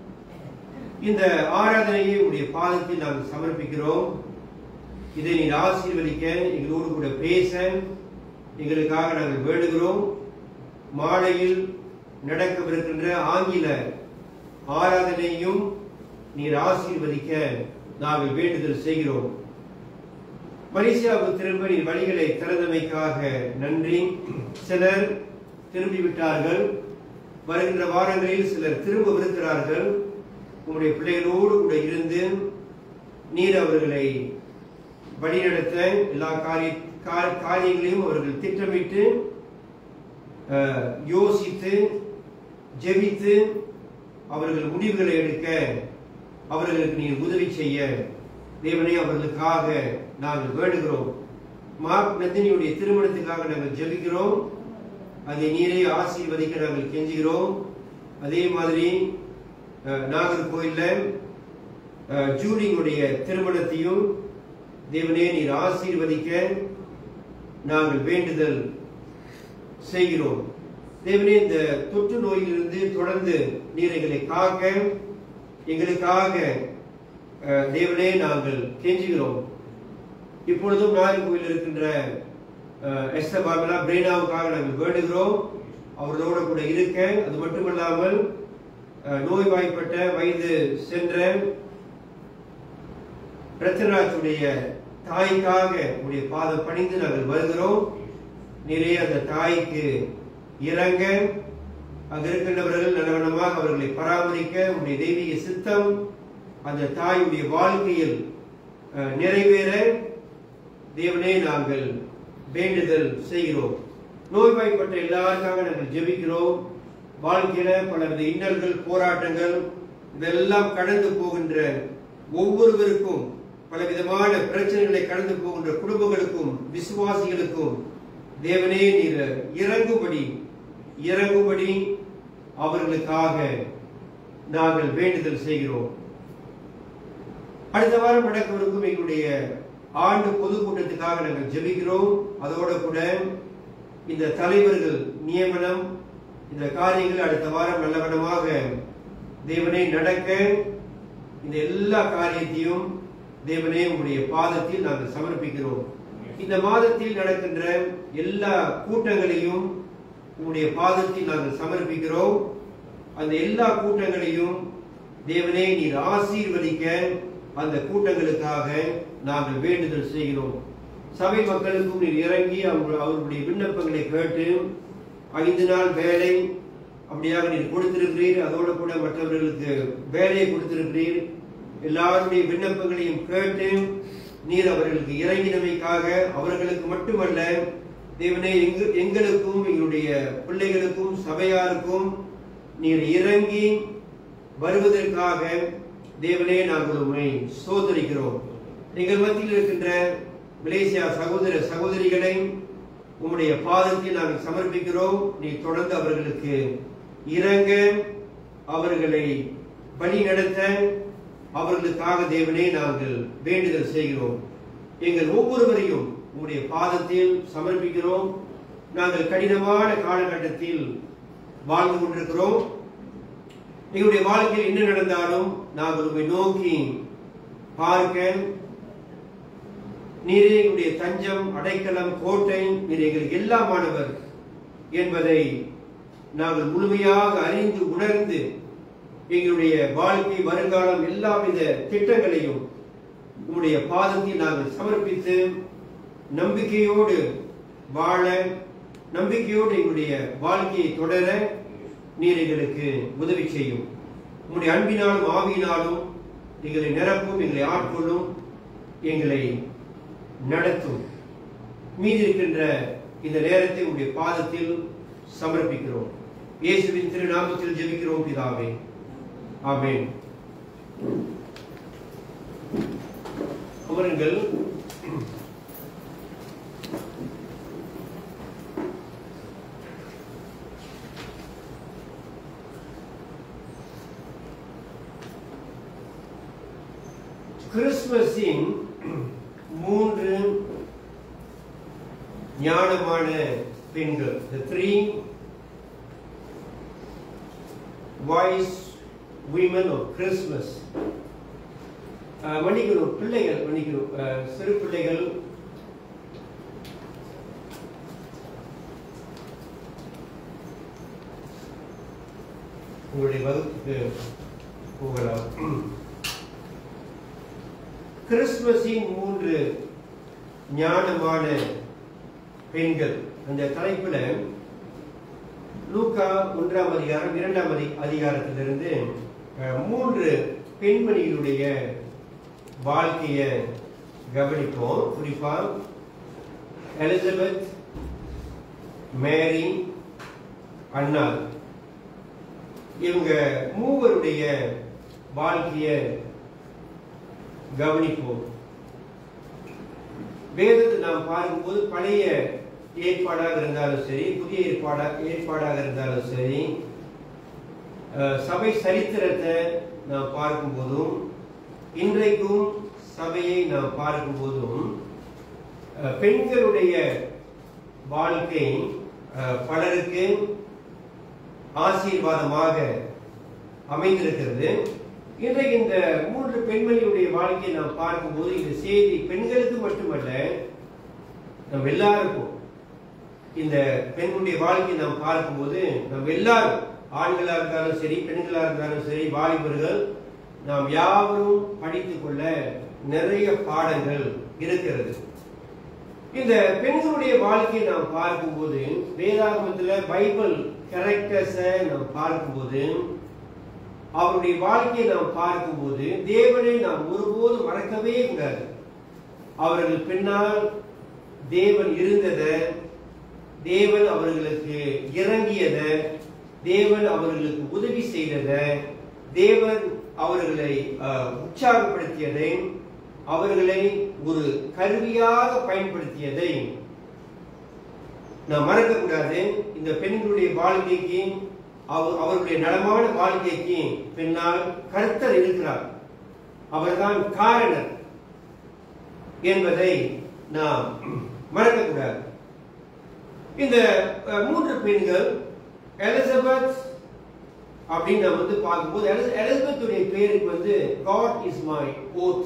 இந்த ஆராதனையை உடைய பாதத்தில் நாங்கள் சமர்ப்பிக்கிறோம் இதை நீர் ஆசீர்வதிக்க எங்களோடு கூட பேச எங்களுக்காக நாங்கள் வேண்டுகிறோம் மாலையில் நடக்கவிருக்கின்ற ஆங்கில ஆராதனையும் நீர் ஆசீர்வதிக்க நாங்கள் வேண்டுதல் செய்கிறோம் மலேசியாவுக்கு திரும்ப நீர் வழிகளை திறந்தமைக்காக நன்றி சிலர் திரும்பிவிட்டார்கள் வருகின்ற வாரங்களில் சிலர் திரும்பவிருக்கிறார்கள் உங்களுடைய பிள்ளைகளோடு கூட இருந்து நீர் அவர்களை வழிநடத்த எல்லா காரிய கா- காரியங்களையும் அவர்கள் திட்டமிட்டு அஹ், யோசித்து ஜெபித்து அவர்கள் முடிவுகளை எடுக்க அவர்களுக்கு நீர் உதவி செய்ய தேவனே அவர்களுக்காக நாங்கள் வேண்டுகிறோம் மார்க் நந்தினியுடைய திருமணத்துக்காக நாங்கள் ஜெபிக்கிறோம் அதை நீரே ஆசீர்வதிக்க நாங்கள் கெஞ்சுகிறோம் அதே மாதிரி அஹ், நாகர்கோயில்ல அஹ், ஜூலியுடைய திருமணத்தையும் தேவனே நீர் ஆசீர்வதிக்க நாங்கள் வேண்டுதல் செய்கிறோம் தேவனே இந்த தொற்று நோயிலிருந்து தொடர்ந்து நீர் எங்களை காக்க எங்களுக்காக அஹ், தேவனே நாங்கள் கெஞ்சுகிறோம் இப்பொழுதும் நாகர்கோயில் இருக்கின்ற அஹ், எஸ்தர் பாபிலா பிரேனாவுக்காக நாங்கள் வேண்டுகிறோம் அவர்களோட கூட இருக்க அது மட்டுமல்லாமல் அஹ், நோய்வாய்ப்பட்ட வயது சென்ற ரத்தனராஜுடைய தாய்க்காக உடைய பாதம் பணிந்து நாங்கள் வருகிறோம் நிறைய அந்த தாய்க்கு இறங்க அங்க இருக்கின்றவர்கள் நல்லவனமாக அவர்களை பராமரிக்க உடைய தெய்வீக சித்தம் அந்த தாயுடைய வாழ்க்கையில் அஹ், நிறைவேற தேவனே நாங்கள் வேண்டுதல் செய்கிறோம் நோய்வாய்ப்பட்ட எல்லாருக்காக நாங்கள் ஜெபிக்கிறோம் வாழ்க்கையில பலவித இன்னல்கள் போராட்டங்கள் இதெல்லாம் கடந்து போகின்ற ஒவ்வொருவருக்கும் பலவிதமான பிரச்சனைகளை கடந்து போகின்ற குடும்பங்களுக்கும் விசுவாசிகளுக்கும் தேவனே நீர் இறங்கும்படி இறங்கும்படி அவர்களுக்காக நாங்கள் வேண்டுதல் செய்கிறோம் அடுத்த வாரம் நடக்கவிருக்கும் எங்களுடைய ஆண்டு பொதுக்கூட்டத்துக்காக நாங்கள் ஜெபிக்கிறோம் அதோட கூட இந்த தலைவர்கள் நியமனம் இந்த காரியங்கள் அடுத்த வாரம் நல்லவனமாக தேவனே நடக்க இந்த எல்லா காரியத்தையும் தேவனே உங்களுடைய பாதத்தில் நாங்கள் சமர்ப்பிக்கிறோம் இந்த மாதத்தில் நடக்கின்ற எல்லா கூட்டங்களையும் உங்களுடைய பாதத்தில் நாங்கள் சமர்ப்பிக்கிறோம் அந்த எல்லா கூட்டங்களையும் தேவனே நீர் ஆசீர்வதிக்க அந்த கூட்டங்களுக்காக நாங்கள் வேண்டுதல் செய்கிறோம் சபை மக்களுக்கும் நீர் இறங்கி அவங்க அவர்களுடைய விண்ணப்பங்களை கேட்டு ஐந்து நாள் வேலை அப்படியாக நீர் கொடுத்திருக்கிறீர் அதோடு கூட மற்றவர்களுக்கு வேலையை கொடுத்திருக்கிறீர் எல்லாருடைய விண்ணப்பங்களையும் கேட்டு நீர் அவர்களுக்கு இறங்கினமைக்காக அவர்களுக்கு மட்டுமல்ல தேவனே எங்கு எங்களுக்கும் எங்களுடைய பிள்ளைகளுக்கும் சபையாருக்கும் நீர் இறங்கி வருவதற்காக தேவனே நாங்கள் உண்மை சோதரிக்கிறோம் எங்கள் மத்தியில் இருக்கின்ற மலேசியா சகோதர சகோதரிகளை உம்முடைய பாதத்தில் நாங்கள் சமர்ப்பிக்கிறோம் நீ தொடர்ந்து அவர்களுக்கு இறங்க அவர்களை வழி நடத்த அவர்களுக்காக தேவனே நாங்கள் வேண்டுதல் செய்கிறோம் எங்கள் ஒவ்வொருவரையும் உம்முடைய பாதத்தில் சமர்ப்பிக்கிறோம் நாங்கள் கடினமான காலகட்டத்தில் வாழ்ந்து கொண்டிருக்கிறோம் எங்களுடைய வாழ்க்கையில் என்ன நடந்தாலும் நாங்கள் உண்மை நோக்கி பார்க்க நீரே எங்களுடைய தஞ்சம் அடைக்கலம் கோட்டை நீர் எங்களுக்கு எல்லாமானவர் என்பதை நாங்கள் முழுமையாக அறிந்து உணர்ந்து எங்களுடைய வாழ்க்கை வருங்காலம் எல்லா வித திட்டங்களையும் உம்முடைய பாதத்தில் நாங்கள் சமர்ப்பித்து நம்பிக்கையோடு வாழ நம்பிக்கையோடு எங்களுடைய வாழ்க்கையை தொடர நீர் எங்களுக்கு உதவி செய்யும் உம்முடைய அன்பினாலும் ஆவியினாலும் எங்களை நிரப்பும் எங்களை ஆட்கொள்ளும் எங்களை நடத்தும் மீதி இருக்கின்ற இந்த நேரத்தை உடைய பாதத்தில் சமர்ப்பிக்கிறோம் இயேசுவின் திருநாமத்தில் ஜெபிக்கிறோம் பிதாவே ஆமென் அமருங்கள் கிறிஸ்துமஸின் மூன்று ஞானமான பெண்கள் the three wise women of Christmas அஹ், மன்னிக்கணும் பிள்ளைகள் மன்னிக்கணும் அஹ், சிறு பிள்ளைகள் உங்களுடைய வகுப்புக்கு போகலாம் கிறிஸ்துமஸின் மூன்று ஞானமான பெண்கள் அந்த தலைப்புல லூக்கா ஒன்றாம் அதிகாரம் இரண்டாம் அதி அதிகாரத்திலிருந்து அஹ், மூன்று பெண்மணிகளுடைய வாழ்க்கைய கவனிப்போம் குறிப்பா எலிசபெத் மேரி அன்னாள் இவங்க மூவருடைய வாழ்க்கைய கவனிப்போம் வேதத்தை நாம் பார்க்கும்போது பழைய ஏற்பாடாக இருந்தாலும் சரி புதிய ஏற்பாடா ஏற்பாடாக இருந்தாலும் சரி அஹ், சபை சரித்திரத்தை நாம் பார்க்கும்போதும் இன்றைக்கும் சபையை நாம் பார்க்கும்போதும் அஹ், பெண்களுடைய வாழ்க்கை அஹ், பலருக்கு ஆசீர்வாதமாக அமைந்திருக்கிறது இன்றைக்கு இந்த மூன்று பெண்மணியுடைய வாழ்க்கையை நாம் பார்க்கும்போது இந்த செய்தி பெண்களுக்கு மட்டுமல்ல நம் எல்லாருக்கும் இந்த பெண்களுடைய வாழ்க்கையை நாம் பார்க்கும்போது நம் எல்லாரும் ஆண்களா இருந்தாலும் சரி பெண்களா இருந்தாலும் சரி வாலிபர்கள் நாம் யாவரும் படித்துக் கொள்ள நிறைய பாடங்கள் இருக்கிறது இந்த பெண்களுடைய வாழ்க்கையை நாம் பார்க்கும்போது வேதாகமத்துல பைபிள் கேரக்டர்ஸை நாம் பார்க்கும்போது அவருடைய வாழ்க்கையை நாம் பார்க்கும்போது தேவனை நாம் ஒருபோதும் மறக்கவே கூடாது அவர்கள் பின்னால் தேவன் இருந்தத தேவன் அவர்களுக்கு இறங்கியத தேவன் அவர்களுக்கு உதவி செய்தத தேவன் அவர்களை அஹ், உற்சாகப்படுத்தியதை அவர்களை ஒரு கருவியாக பயன்படுத்தியதை நாம் மறக்க கூடாது இந்த பெண்களுடைய வாழ்க்கைக்கு அவர் அவருடைய நலமான வாழ்க்கைக்கு பின்னால் கர்த்தர் இருக்கிறார் அவர்தான் காரணர் என்பதை நாம் மறக்கக்கூடாது இந்த அஹ், மூன்று பெண்கள் எலிசபெத் அப்படின்னு நம்ம வந்து பார்க்கும்போது எலிச- எலிசபெத்துடைய பேருக்கு வந்து காட் இஸ் மை ஓத்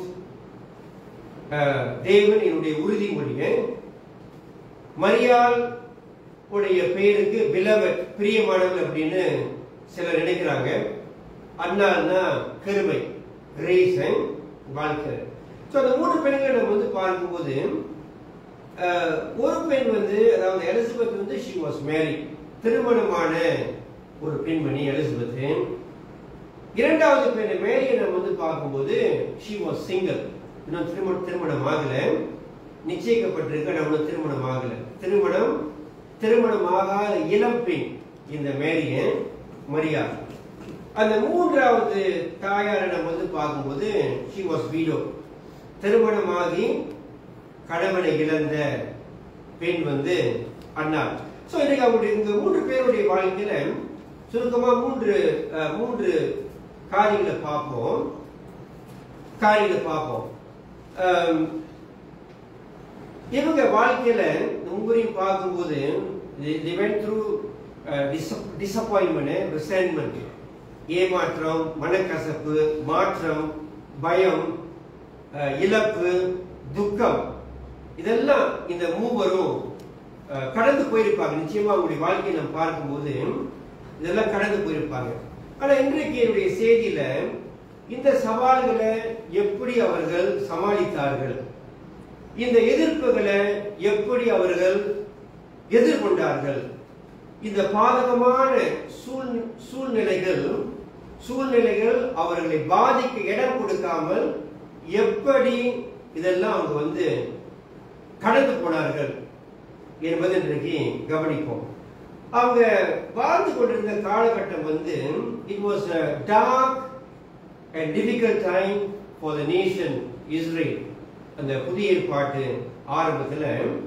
தேவன் என்னுடைய உறுதிமொழியை மரியாள் உடைய பேருக்கு பிலவட் பிரியமானவள் அப்படின்னு சிலர் நினைக்கிறாங்க அண்ணான்னா கிருபை கிரேஸ் வாழ்க்கை ஸோ அந்த மூணு பெண்களை நம்ம வந்து பார்க்கும்போது அஹ், ஒரு பெண் வந்து அதாவது எலிசபெத் வந்து ஷி வாஸ் மேரி திருமணமான ஒரு பெண்மணி எலிசபெத் இரண்டாவது பெண் மேரியை நம்ம வந்து பார்க்கும்போது ஷி வாஸ் சிங்கிள் இன்னும் திருமணம் திருமணம் ஆகல நிச்சயிக்கப்பட்டிருக்க நம்ம இன்னும் திருமணம் ஆகல திருமணம் திருமணம் ஆகாத இளம் பெண் இந்த மேரிய மரியா அந்த மூன்றாவது தாயாரை நம்ம வந்து பார்க்கும்போது ஷி வாஸ் வீடோ திருமணமாகி கணவனை இழந்த பெண் வந்து அண்ணா ஸோ இன்னைக்கு அவருடைய இந்த மூன்று பேருடைய வாழ்க்கையில சுருக்கமா மூன்று அஹ், மூன்று காரியங்களை பார்ப்போம் காரியங்களை பார்ப்போம் அம், இவங்க வாழ்க்கையில உங்களையும் பார்க்கும்போது they went through uh, dis- disappointment resentment ஏமாற்றம் மனக்கசப்பு மாற்றம் பயம் அஹ், இழப்பு துக்கம் இதெல்லாம் இந்த மூவரும் அஹ், கடந்து போயிருப்பாங்க நிச்சயமா அவங்களுடைய வாழ்க்கையை நம்ம பார்க்கும்போது இதெல்லாம் கடந்து போயிருப்பாங்க ஆனா இன்றைக்கு என்னுடைய செய்தியில இந்த சவால்களை எப்படி அவர்கள் சமாளித்தார்கள் இந்த எதிர்ப்புகளை எப்படி அவர்கள் எதிர்கொண்டார்கள் இந்த பாதகமான சூழ் சூழ்நிலைகள் சூழ்நிலைகள் அவர்களை பாதிக்க இடம் கொடுக்காமல் எப்படி இதெல்லாம் அவங்க வந்து கடந்து போனார்கள் என்பதை இன்றைக்கு கவனிப்போம் அவங்க வாழ்ந்து கொண்டிருந்த காலகட்டம் வந்து it was a dark and difficult time for the nation Israel அந்த புதிய ஏற்பாட்டு ஆரம்பத்துல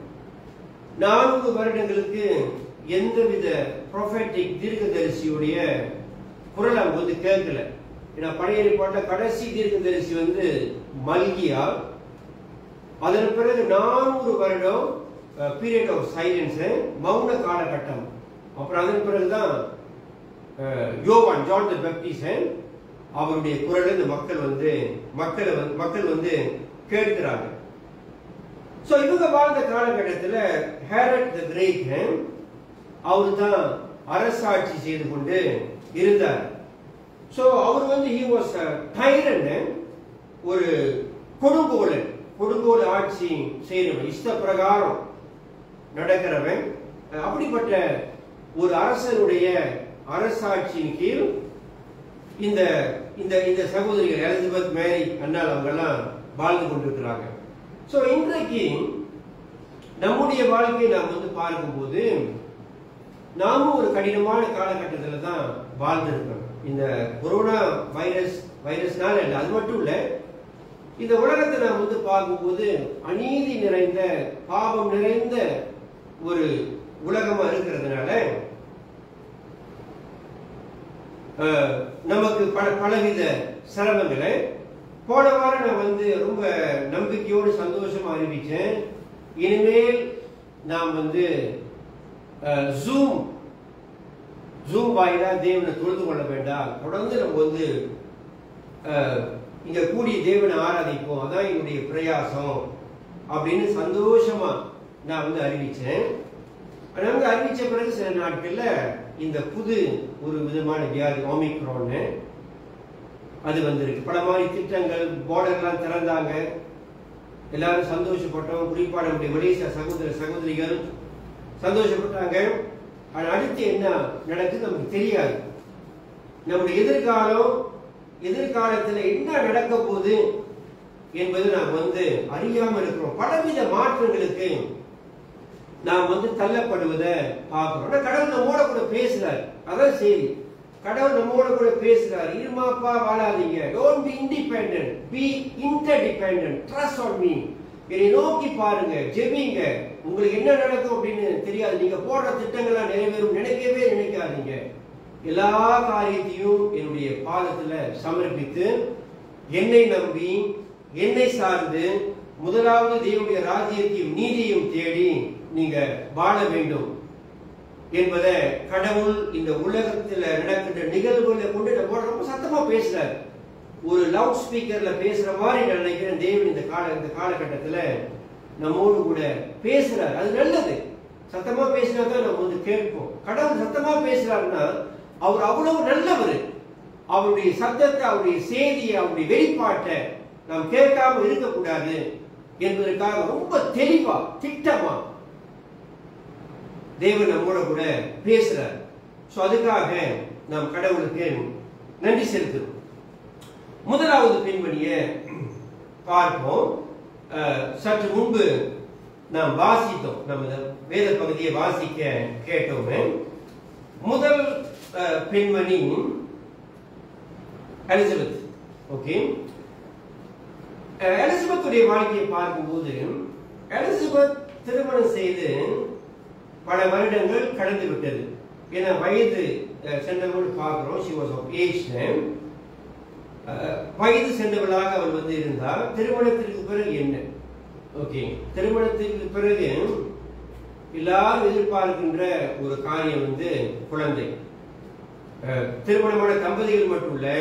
நான்கு வருடங்களுக்கு எந்தவித ப்ரொஃபெட்டிக் தீர்க்கதரிசியுடைய குரல் அவங்க வந்து கேட்கல ஏன்னா பழைய ஏற்பாட்டுல கடைசி தீர்க்கதரிசி வந்து மல்கியா அதன் பிறகு நானூறு வருடம் பீரியட் ஆஃப் சைலன்ஸ் மௌன காலகட்டம் அப்புறம் அதன் பிறகுதான் அஹ், யோவான் ஜான் த பேப்டிசன் அவருடைய குரலை இந்த மக்கள் வந்து மக்களை வந்து மக்கள் வந்து கேட்கிறாங்க சோ இவங்க வாழ்ந்த காலகட்டத்தில் ஹேரட் த கிரேட் அவர் தான் அரசாட்சி செய்து கொண்டு இருந்தார் சோ அவர் வந்து ஹி வாஸ் டைரன் ஒரு கொடுங்கோலன் கொடுங்கோல் ஆட்சி செய்கிறவன் இஷ்ட பிரகாரம் நடக்கிறவன் அஹ், அப்படிப்பட்ட ஒரு அரசனுடைய அரசாட்சியின் கீழ் இந்த இந்த இந்த சகோதரிகள் எலிசபெத் மேரி அண்ணால் அவங்கெல்லாம் வாழ்ந்து கொண்டிருக்கிறாங்க சோ இன்றைக்கு நம்முடைய வாழ்க்கையை நாம் வந்து பார்க்கும்போது நாமும் ஒரு கடினமான காலகட்டத்தில் தான் வாழ்ந்திருக்கோம் இந்த கொரோனா வைரஸ் வைரஸ்னால இல்லை அது மட்டும் இல்லை இந்த உலகத்தை நாம் வந்து பார்க்கும்போது அநீதி நிறைந்த பாவம் நிறைந்த ஒரு உலகமா இருக்கிறதுனால அஹ், நமக்கு பல பலவித சிரமங்களை போன வாரம் நான் வந்து ரொம்ப நம்பிக்கையோடு சந்தோஷமா அறிவிச்சேன் இனிமேல் நாம் வந்து ஜூம் ஜூம் வாயிலா தேவனை தொழுது கொள்ள வேண்டாம் தொடர்ந்து நம்ம வந்து அஹ், இங்க கூடி தேவனை ஆராதிப்போம் அதான் என்னுடைய பிரயாசம் அப்படின்னு சந்தோஷமா நான் வந்து அறிவிச்சேன் நாங்க அறிவிச்ச பிறகு சில நாட்கள்ல இந்த புது ஒரு விதமான வியாதி ஓமிக்ரோன்னு அது வந்திருக்கு பல மாதிரி திட்டங்கள் பார்டர்லாம் திறந்தாங்க எல்லாரும் சந்தோஷப்பட்டோம் குறிப்பா நம்முடைய மலேசியா சகோதர சகோதரிகள் சந்தோஷப்பட்டாங்க ஆனா அடுத்து என்ன நடக்குது நமக்கு தெரியாது நம்முடைய எதிர்காலம் எதிர்காலத்துல என்ன நடக்க போகுது என்பது நாம் வந்து அறியாம இருக்கிறோம் பலவித மாற்றங்களுக்கு நாம் வந்து தள்ளப்படுவதை பார்க்கிறோம் ஆனா கடவுள் நம்மோட கூட பேசுறாரு அதான் செய்தி கடவுள் நம்மோட கூட பேசுறாரு இருமாப்பா வாழாதீங்க don't be independent be interdependent trust on me என்னை நோக்கி பாருங்க ஜெபிங்க உங்களுக்கு என்ன நடக்கும் அப்படின்னு தெரியாது நீங்க போடுற திட்டங்கள்லாம் நிறைவேறும் நினைக்கவே நினைக்காதீங்க எல்லா காரியத்தையும் என்னுடைய பாதத்துல சமர்ப்பித்து என்னை நம்பி என்னை சார்ந்து முதலாவது தேவனுடைய ராஜ்யத்தையும் நீதியையும் தேடி நீங்க வாழ வேண்டும் என்பதை கடவுள் இந்த உலகத்துல நடக்கின்ற நிகழ்வுகளை கொண்டு நம்ம ரொம்ப சத்தமா பேசுறாரு ஒரு லவுட் ஸ்பீக்கர்ல பேசுற மாதிரி நான் நினைக்கிறேன் தேவன் இந்த கால இந்த காலகட்டத்துல நம்மோடு கூட பேசுறாரு அது நல்லது சத்தமா பேசினா தான் நம்ம வந்து கேட்போம் கடவுள் சத்தமா பேசுறாருன்னா அவர் அவ்வளவு நல்லவர் அவருடைய சத்தத்தை அவருடைய செய்தியை அவருடைய வெளிப்பாட்டை நாம் கேட்காம இருக்கக்கூடாது என்பதற்காக ரொம்ப தெளிவா திட்டமா தேவன் நம்மோட கூட பேசுறார் சோ அதுக்காக நாம் கடவுளுக்கு நன்றி செலுத்துறோம் முதலாவது பெண்மணியை பார்ப்போம் அஹ், சற்று முன்பு நாம் வாசித்தோம் நம்ம இந்த வேத பகுதியை வாசிக்க கேட்டோமே முதல் அஹ், பெண்மணி எலிசபெத் ஓகே எலிசபெத்துடைய வாழ்க்கையை பார்க்கும்போது எலிசபெத் திருமணம் செய்து பல வருடங்கள் கடந்து விட்டது ஏன்னா வயது அஹ், சென்றவர்கள் பார்க்கிறோம் she was of age then அஹ், வயது சென்றவளாக அவள் வந்து இருந்தால் திருமணத்திற்கு பிறகு என்ன ஓகே திருமணத்திற்கு பிறகு எல்லாரும் எதிர்பார்க்கின்ற ஒரு காரியம் வந்து குழந்தை அஹ், திருமணமான தம்பதிகள் மட்டும் இல்ல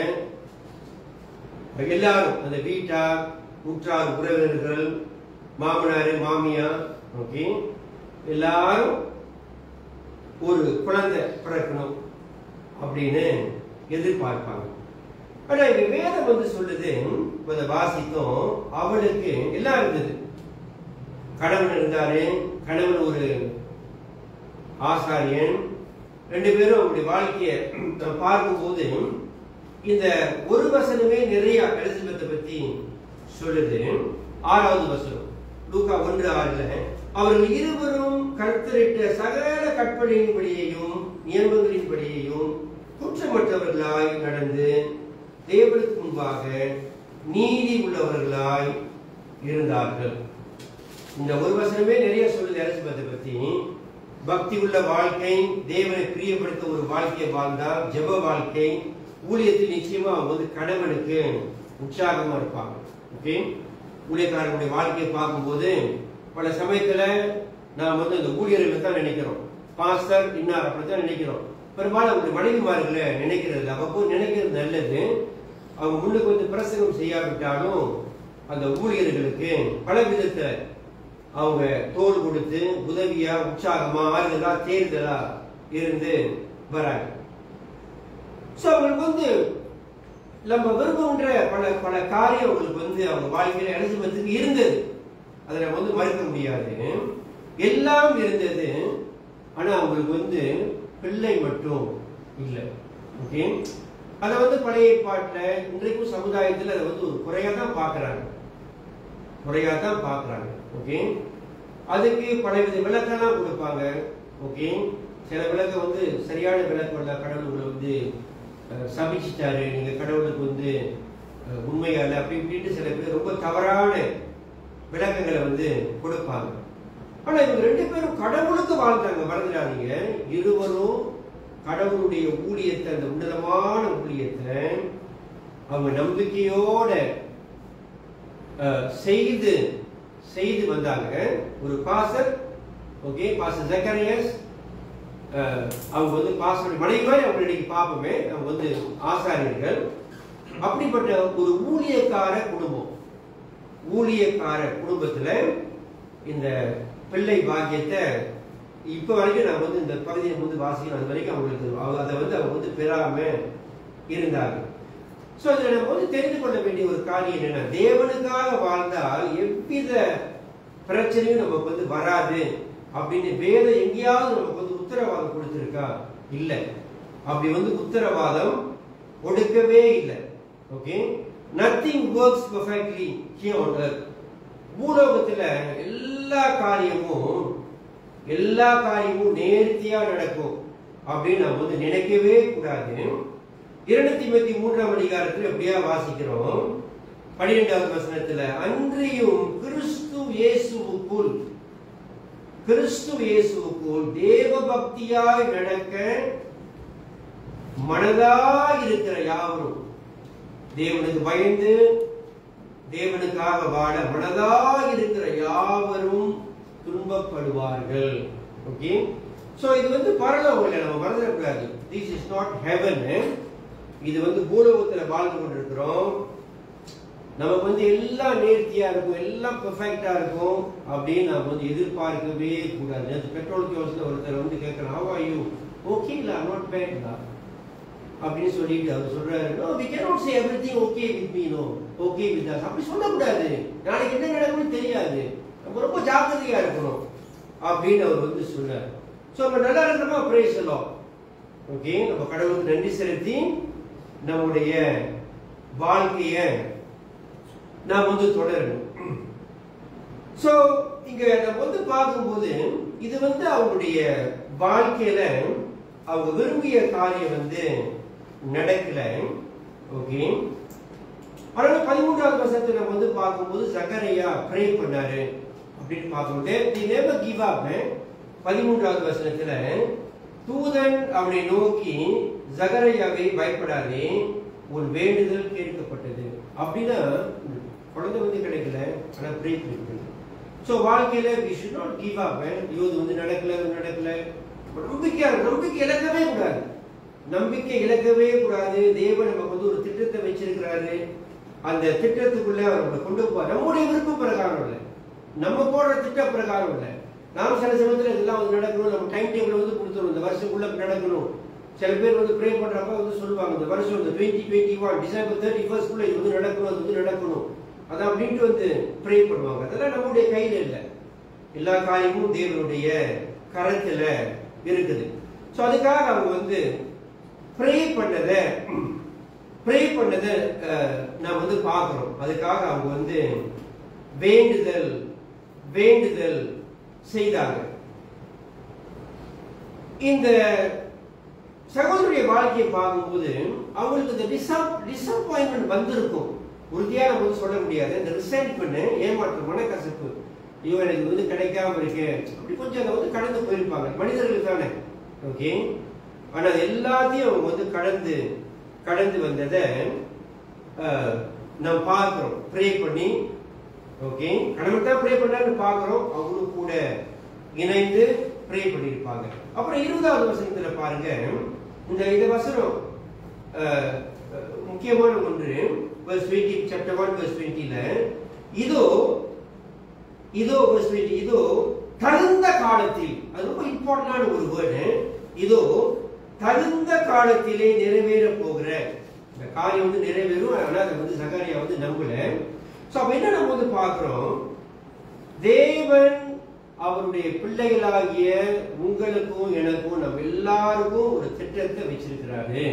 எல்லாரும் அந்த வீட்டார் உற்றார் உறவினர்கள் மாமனார் மாமியார் ஓகே எல்லாரும் ஒரு குழந்தை பிறக்கணும் அப்படின்னு எதிர்பார்ப்பாங்க ஆனா இங்க வேதம் வந்து சொல்லுது இதை வாசித்தோம் அவளுக்கு எல்லாம் இருந்தது கணவன் இருந்தாரு கணவன் ஒரு ஆசாரியன் ரெண்டு பேரும் அவருடைய வாழ்க்கையை நாம் பார்க்கும்போது இந்த ஒரு வசனமே நிறைய எலிசபெத்தை பத்தி சொல்லுது ஆறாவது வசனம் லூக்கா ஒன்று ஆறுல அவர்கள் இருவரும் கர்த்தரிட்ட சகல கற்பனையின்படியையும் நியமங்களின்படியையும் குற்றமற்றவர்களாய் நடந்து தேவனுக்கு முன்பாக நீதி உள்ளவர்களாய் இருந்தார்கள் இந்த ஒரு வசனமே நிறைய சொல்லுது எலிசபெத்தை பத்தி பக்தி உள்ள வாழ்க்கை தேவனை பிரியப்படுத்த ஒரு வாழ்க்கையை வாழ்ந்தால் ஜெப வாழ்க்கை ஊழியத்தில் நிச்சயமா அவங்க வந்து கணவனுக்கு உற்சாகமா இருப்பாங்க ஓகே ஊழியக்காரனுடைய வாழ்க்கையை பார்க்கும்போது பல சமயத்துல நாம் வந்து இந்த ஊழியர்களை தான் நினைக்கிறோம் பாஸ்டர் இன்னார் அப்படித்தான் நினைக்கிறோம் பெரும்பாலும் அவங்களுடைய மனைவிமார்களை நினைக்கிறது இல்ல. அவ்வப்போது நினைக்கிறது நல்லது அவங்க முன்னுக்கு வந்து பிரசங்கம் செய்யாவிட்டாலும் அந்த ஊழியர்களுக்கு பல விதத்துல அவங்க தோல் கொடுத்து உதவியா உற்சாகமா ஆறுதலா தேர்தலா இருந்து வராங்க சோ அவங்களுக்கு வந்து நம்ம விரும்புகின்ற பல பல காரியம் அவங்களுக்கு வந்து அவங்க வாழ்க்கையில எலிசபெத்துக்கு இருந்தது அதை நம்ம வந்து மறுக்க முடியாது எல்லாம் இருந்தது ஆனா அவங்களுக்கு வந்து பிள்ளை மட்டும் இல்லை ஓகே அதை வந்து பழைய ஏற்பாட்டுல இன்றைக்கும் சமுதாயத்துல அதை வந்து ஒரு குறையா தான் பார்க்கறாங்க குறையா தான் பார்க்கறாங்க ஓகே அதுக்கு பலவித விளக்கெல்லாம் கொடுப்பாங்க ஓகே சில விளக்கம் வந்து சரியான விளக்கம் இல்ல கடவுள் உங்களை வந்து அஹ், சபிச்சிட்டாரு நீங்க கடவுளுக்கு வந்து அஹ், உண்மையா இல்லை அப்படி இப்படின்ட்டு சில பேர் ரொம்ப தவறான விளக்கங்களை வந்து கொடுப்பாங்க ஆனா இவங்க ரெண்டு பேரும் கடவுளுக்கு வாழ்ந்தாங்க மறந்துடாதீங்க இருவரும் கடவுளுடைய ஊழியத்தை அந்த உன்னதமான ஊழியத்தை அவங்க நம்பிக்கையோட அஹ், செய்து செய்து வந்தாங்க ஒரு பாசர் ஓகே பாசர் ஜக்கரியஸ் அவங்க வந்து பாசருடைய மனைவி மாதிரி அவங்க இன்னைக்கு பார்ப்போமே அவங்க வந்து ஆசாரியர்கள் அப்படிப்பட்ட ஒரு ஊழியக்கார குடும்பம் ஊழியக்கார குடும்பத்துல இந்த பிள்ளை பாக்கியத்தை இப்ப வரைக்கும் நான் வந்து இந்த பகுதியை வந்து வாசிக்கணும் அது வரைக்கும் அவங்களுக்கு அவ- அதை வந்து அவங்க வந்து பெறாம இருந்தாங்க சோ இதுல நம்ம வந்து தெரிந்து கொள்ள வேண்டிய ஒரு காரியம் என்னன்னா தேவனுக்காக வாழ்ந்தால் எவ்வித பிரச்சனையும் நமக்கு வந்து வராது அப்படின்னு வேதம் எங்கேயாவது நமக்கு வந்து உத்தரவாதம் கொடுத்திருக்கா இல்ல அப்படி வந்து உத்தரவாதம் கொடுக்கவே இல்லை okay nothing works perfectly here on earth பூலோகத்துல எல்லா காரியமும் எல்லா காரியமும் நேர்த்தியா நடக்கும் அப்படின்னு நம்ம வந்து நினைக்கவே கூடாது இருநூத்தி இருபத்தி மூன்றாம் அதிகாரத்தில் எப்படியா வாசிக்கிறோம் பன்னிரெண்டாவது வசனத்துல அன்றியும் கிறிஸ்து இயேசுவுக்குள் கிறிஸ்து இயேசுவுக்குள் தேவ பக்தியாய் நடக்க மனதாய் இருக்கிற யாவரும் தேவனுக்கு பயந்து தேவனுக்காக வாழ மனதாய் இருக்கிற யாவரும் துன்பப்படுவார்கள் ஓகே சோ இது வந்து பரலோகம்ல நம்ம மறந்துடக்கூடாது திஸ் இஸ் நாட் ஹெவன் இது வந்து பூலோகத்துல வாழ்ந்து கொண்டிருக்கிறோம் நமக்கு வந்து எல்லாம் நேர்த்தியா இருக்கும் எல்லாம் பெர்ஃபெக்டா இருக்கும் அப்படின்னு நம்ம வந்து எதிர்பார்க்கவே கூடாது நேத்து பெட்ரோல் கியோஸ்ல ஒருத்தர் வந்து கேட்கறான் ஹவ் ஆர் யூ ஓகே இல்ல நாட் பேட் அப்படின்னு சொல்லிட்டு அவர் சொல்றாரு no we cannot say everything okay with me no okay with us அப்படி சொல்லக்கூடாது நாளைக்கு என்ன நடக்கும்னு தெரியாது நம்ம ரொம்ப ஜாக்கிரதையா இருக்கணும் அப்படின்னு அவர் வந்து சொன்னார் ஸோ நம்ம நல்லா இருக்கிறோமா பிரேஸ் எல்லாம் ஓகே நம்ம கடவுளுக்கு நன்றி செலுத்தி நம்முடைய வாழ்க்கைய நாம் வந்து தொடரணும் ஸோ இங்க நம்ம வந்து பார்க்கும்போது இது வந்து அவங்களுடைய வாழ்க்கையில அவங்க விரும்பிய காரியம் வந்து நடக்கல ஓகே ஆனால் பதிமூன்றாவது வசனத்தை நம்ம வந்து பார்க்கும்போது சகரையா ப்ரே பண்ணாரு அப்படின்னு பார்க்கும்போது தி நெவர் கிவ் அப் பதிமூன்றாவது வசனத்துல தூதன் அவனை நோக்கி ஜகரையாவை பயப்படாதே உன் வேண்டுதல் கேட்கப்பட்டது அப்படின்னா குழந்தை வந்து கிடைக்கல ஆனா ப்ரே பண்ணிக்கணும் ஸோ வாழ்க்கையில we should not give up ஐயோ இது வந்து நடக்கல இது நடக்கல நம்பிக்கையா இருக்கும். நம்பிக்கை இழக்கவே கூடாது நம்பிக்கை இழக்கவே கூடாது தேவன் நமக்கு வந்து ஒரு திட்டத்தை வச்சிருக்கிறாரு அந்த திட்டத்துக்குள்ள அவர் நம்மளை கொண்டு போவார் நம்முடைய விருப்ப பிரகாரம் இல்லை நம்ம போடுற திட்ட பிரகாரம் இல்லை நாம் சில சமயத்துல இதெல்லாம் வந்து நடக்கணும் நம்ம டைம் டேபிள் வந்து கொடுத்துருவோம் இந்த வருஷத்துக்குள்ள நடக்கணும் சில பேர் வந்து ப்ரே பண்றப்ப வந்து சொல்லுவாங்க இந்த வருஷம் இந்த twenty twenty one December thirty ஃபர்ஸ்ட்குள்ள இது வந்து நடக்கணும் அது வந்து நடக்கணும் அதான் அப்படின்ட்டு வந்து ப்ரே பண்ணுவாங்க அதெல்லாம் நம்முடைய கையில இல்லை எல்லா காரியமும் தேவனுடைய கரத்துல இருக்குது ஸோ அதுக்காக அவங்க வந்து ப்ரே பண்ணதை ப்ரே பண்ணதை அஹ், நாம் வந்து பார்க்குறோம் அதுக்காக அவங்க வந்து வேண்டுதல் வேண்டுதல் செய்தாங்க இந்த சகோதரிய வாழ்க்கையை பார்க்கும்போது அவங்களுக்கு இந்த டிசப் டிசப்பாயின்மெண்ட் வந்திருக்கும் உறுதியாக நம்ம வந்து சொல்ல முடியாது இந்த ரிசைன்மெண்ட் ஏமாற்றம் மனக்கசப்பு ஐயோ எனக்கு வந்து கிடைக்காம இருக்கு அப்படி கொஞ்சம் அதை வந்து கடந்து போயிருப்பாங்க மனிதர்கள் தானே ஓகே ஆனா அது எல்லாத்தையும் அவங்க வந்து கடந்து கடந்து வந்ததை அஹ், நாம் பார்க்கிறோம் ப்ரே பண்ணி ஓகே கடவுள் தான் ப்ரே பண்ணான்னு பார்க்கிறோம் அவங்களும் கூட இணைந்து ப்ரே பண்ணியிருப்பாங்க அப்புறம் இருபதாவது வசனத்துல பாருங்க இந்த இந்த வசனம் அஹ், அஹ், முக்கியமான ஒன்று verse 20 chapter 1 verse 20ல இதோ இதோ verse 20 இதோ தகுந்த காலத்தில் அது ரொம்ப இம்பார்ட்டன்டான ஒரு வேர்டு இதோ தகுந்த காலத்திலே நிறைவேற போகிற இந்த காரியம் வந்து நிறைவேறும் ஆனா அதை வந்து சகாரியா வந்து நம்பல சோ அப்ப என்ன நம்ம வந்து பார்க்கிறோம் தேவன் அவருடைய பிள்ளைகளாகிய உங்களுக்கும் எனக்கும் நம்ம எல்லாருக்கும் ஒரு திட்டத்தை வச்சிருக்கிறாரு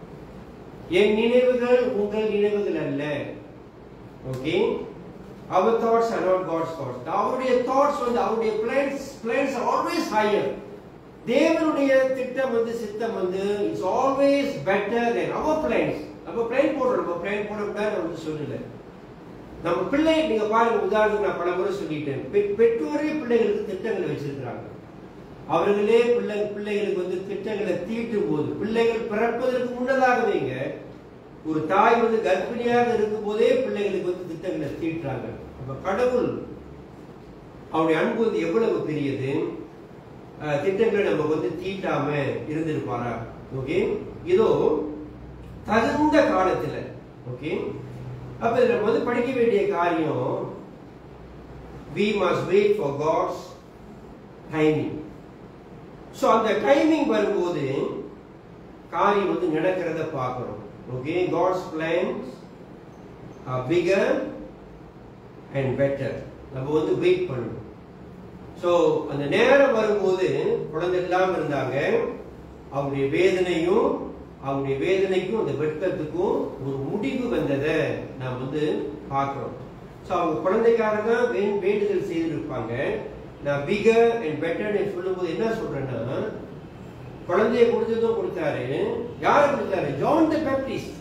என் நினைவுகள் உங்கள் நினைவுகள் அல்ல okay our thoughts are not God's thoughts அவருடைய தாட்ஸ் வந்து அவருடைய பிளான்ஸ் பிளான்ஸ் ஆல்வேஸ் ஹையர் தேவனுடைய திட்டம் வந்து சித்தம் வந்து it's always better than our plans நம்ம பிளான் போடுறோம் நம்ம பிளான் போட கூடாது வந்து சொல்லல நம்ம பிள்ளை நீங்க பாருங்க உதாரணத்துக்கு நான் பல முறை சொல்லிட்டேன் பெ- பெற்றோரே பிள்ளைகளுக்கு திட்டங்களை வச்சிருக்கிறாங்க அவர்களே பிள்ளை பிள்ளைகளுக்கு வந்து திட்டங்களை தீட்டும் போது பிள்ளைகள் பிறப்பதற்கு முன்னதாகவேங்க ஒரு தாய் வந்து கர்ப்பிணியாக இருக்கும் போதே பிள்ளைகளுக்கு வந்து திட்டங்களை தீட்டுறாங்க அப்ப கடவுள் அவருடைய அன்பு வந்து எவ்வளவு பெரியது அஹ், திட்டங்களை நம்ம வந்து தீட்டாம இருந்திருப்பாரா ஓகே இதோ தகுந்த காலத்துல ஓகே அப்ப இதுல நம்ம வந்து படிக்க வேண்டிய காரியம் we must wait for God's timing so அந்த டைமிங் வரும்போது காரியம் வந்து நடக்கிறத பார்க்கிறோம் okay God's plans are bigger and better நம்ம வந்து வெயிட் பண்ணணும் ஸோ அந்த நேரம் வரும்போது குழந்தை இல்லாமல் இருந்தாங்க அவங்களுடைய வேதனையும் அவங்களுடைய வேதனைக்கும் அந்த வெட்கத்துக்கும் ஒரு முடிவு வந்ததை நாம் வந்து பார்க்கிறோம் ஸோ அவங்க குழந்தைக்காக தான் வே- வேண்டுதல் செய்திருப்பாங்க நான் பிகர் அண்ட் பெட்டர் சொல்லும்போது என்ன சொல்றேன்னா குழந்தைய கொடுத்ததும் கொடுத்தாரு யாரு கொடுத்தாரு John the Baptist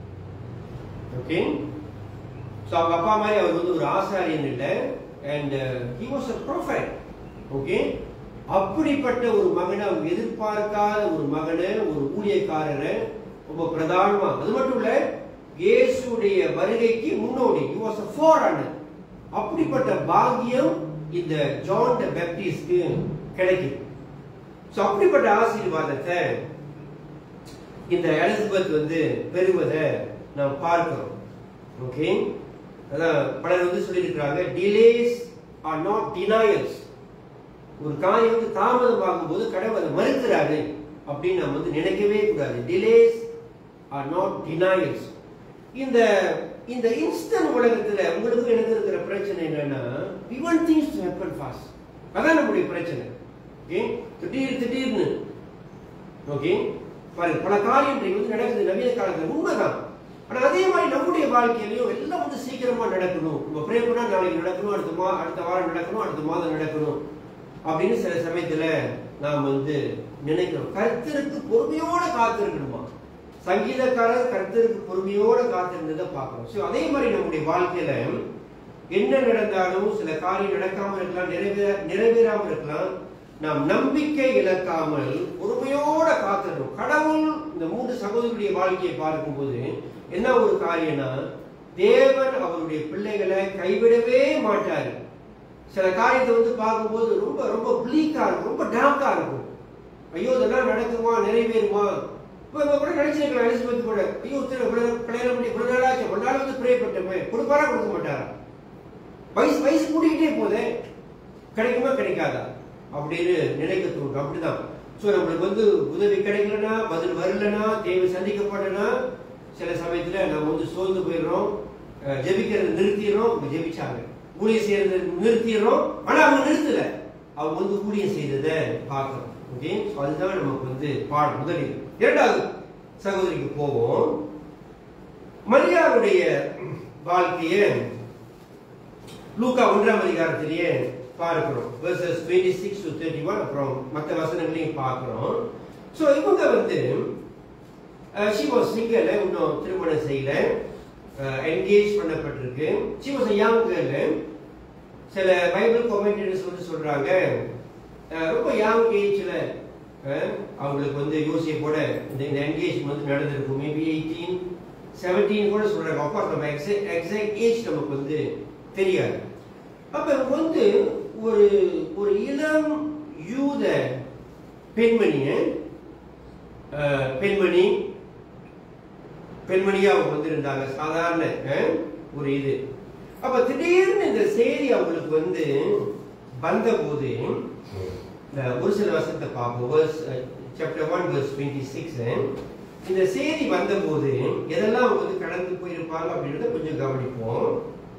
okay so அவங்க அப்பா மாதிரி அவர் வந்து ஒரு ஆசாரியன் இல்லை and he was a prophet okay அப்படிப்பட்ட ஒரு மகனை அவங்க எதிர்பார்க்காத ஒரு மகனை ஒரு ஊழியக்காரரை ரொம்ப பிரதானமா அது மட்டும் இல்ல இயேசுடைய வருகைக்கு முன்னோடி ஹி வாஸ் அ ஃபோர் அப்படிப்பட்ட பாக்கியம் இந்த ஜான் த பேப்டிஸ்ட்க்கு கிடைக்கும் ஸோ அப்படிப்பட்ட ஆசீர்வாதத்தை இந்த எலிசபெத் வந்து பெறுவதை நாம் பார்க்கிறோம் ஓகே அதான் பலர் வந்து சொல்லியிருக்கிறாங்க டிலேஸ் ஆர் நாட் டினாயல்ஸ் ஒரு காரியம் வந்து தாமதமாகும் போது கடவுள் அதை மறுக்கிறாரு அப்படின்னு நம்ம வந்து நினைக்கவே கூடாது டிலேஸ் ஆர் நாட் டினாயல்ஸ் இந்த இந்த இன்ஸ்டன்ட் உலகத்துல உங்களுக்கு எனக்கு இருக்கிற பிரச்சனை என்னன்னா we want things to happen fast அதான் நம்முடைய பிரச்சனை ஓகே திடீர் திடீர்னு ஓகே பாருங்க பல காரியங்கள் வந்து நடக்குது நவீன காலத்துல உண்மைதான் ஆனா அதே மாதிரி நம்முடைய வாழ்க்கையிலையும் எல்லாம் வந்து சீக்கிரமா நடக்கணும் நம்ம ப்ரே பண்ணா நாளைக்கு நடக்கணும் அடுத்த மா அடுத்த வாரம் நடக்கணும் அடுத்த மாதம் நடக்கணும் அப்படின்னு சில சமயத்துல நாம் வந்து நினைக்கிறோம் கர்த்தருக்கு பொறுமையோட காத்திருக்கணுமா சங்கீதக்காரர் கர்த்தருக்கு பொறுமையோட காத்திருந்ததை பார்க்கிறோம் ஸோ அதே மாதிரி நம்முடைய வாழ்க்கையில என்ன நடந்தாலும் சில காரியம் நடக்காம இருக்கலாம் நிறைவேற நிறைவேறாம இருக்கலாம் நாம் நம்பிக்கை இழக்காமல் பொறுமையோட காத்திருக்கணும் கடவுள் இந்த மூன்று சகோதரருடைய வாழ்க்கையை பார்க்கும்போது என்ன ஒரு காரியம்னா தேவன் அவருடைய பிள்ளைகளை கைவிடவே மாட்டாரு சில காரியத்தை வந்து பார்க்கும்போது ரொம்ப ரொம்ப ப்ளீக்கா இருக்கும் ரொம்ப டார்க்கா இருக்கும் ஐயோ இதெல்லாம் நடக்குமா நிறைவேறுமா இப்போ இவங்க கூட நினைச்சிருக்கலாம் எலிசபெத் கூட ஐயோ திரு இவ்வளவு கல்யாணம் பண்ணி இவ்வளவு நாள் ஆச்சு ஒரு நாள் வந்து ப்ரே பண்ணிட்டோமே கொடுப்பாரா கொடுக்க மாட்டாரா வயசு வயசு கூட்டிக்கிட்டே போதே கிடைக்குமா கிடைக்காதா அப்படின்னு நினைக்க தோணும் அப்படிதான் ஸோ நம்மளுக்கு வந்து உதவி கிடைக்கலனா பதில் வரலனா தேவை சந்திக்கப்படனா சில சமயத்துல நம்ம வந்து சோர்ந்து போயிடுறோம் அஹ் ஜெபிக்கிறத நிறுத்திடுறோம் அவங்க ஜெபிச்சாங்க ஊழியம் செய்யறத நிறுத்திடுறோம் ஆனா அவங்க நிறுத்தல அவங்க வந்து ஊழியம் செய்ததை பார்க்கணும் ஓகே ஸோ அதுதான் நமக்கு வந்து பாடம் முதலில் இரண்டாவது சகோதரிக்கு போவோம் மரியாவுடைய வாழ்க்கையை லூக்கா ஒன்றாம் அதிகாரத்திலேயே பார்க்கிறோம் verses twenty six to thirty one அப்புறம் மற்ற வசனங்களையும் பார்க்கிறோம் ஸோ இவங்க வந்து ஷி வாஸ் சிங்கல் இன்னும் திருமணம் செய்யல என்கேஜ் பண்ணப்பட்டிருக்கு ஷி வாஸ் யங் கேர்ள் சில பைபிள் கமெண்டரிஸ் வந்து சொல்றாங்க அஹ், ரொம்ப யங் ஏஜ்ல அவங்களுக்கு வந்து யோசிப்போட இந்த இந்த என்கேஜ் வந்து நடந்திருக்கும் மேபி எயிட்டீன் செவன்டீன் கூட சொல்றாங்க அப்பா நம்ம எக்ஸாக்ட் எக்ஸாக்ட் ஏஜ் நமக்கு வந்து தெரியாது அப்ப இவங்க வந்து ஒரு ஒரு இளம் யூத பெண்மணிய அஹ், பெண்மணி பெண்மணியா அவங்க வந்திருந்தாங்க சாதாரண அஹ், ஒரு இது அப்ப திடீர்னு இந்த செய்தி அவங்களுக்கு வந்து வந்தபோது இந்த ஒரு சில வருஷத்தை பார்ப்போம் verse chapter one verse twenty six இந்த செய்தி வந்தபோது எதெல்லாம் அவங்க வந்து கடந்து போயிருப்பாங்க அப்படின்றத கொஞ்சம் கவனிப்போம்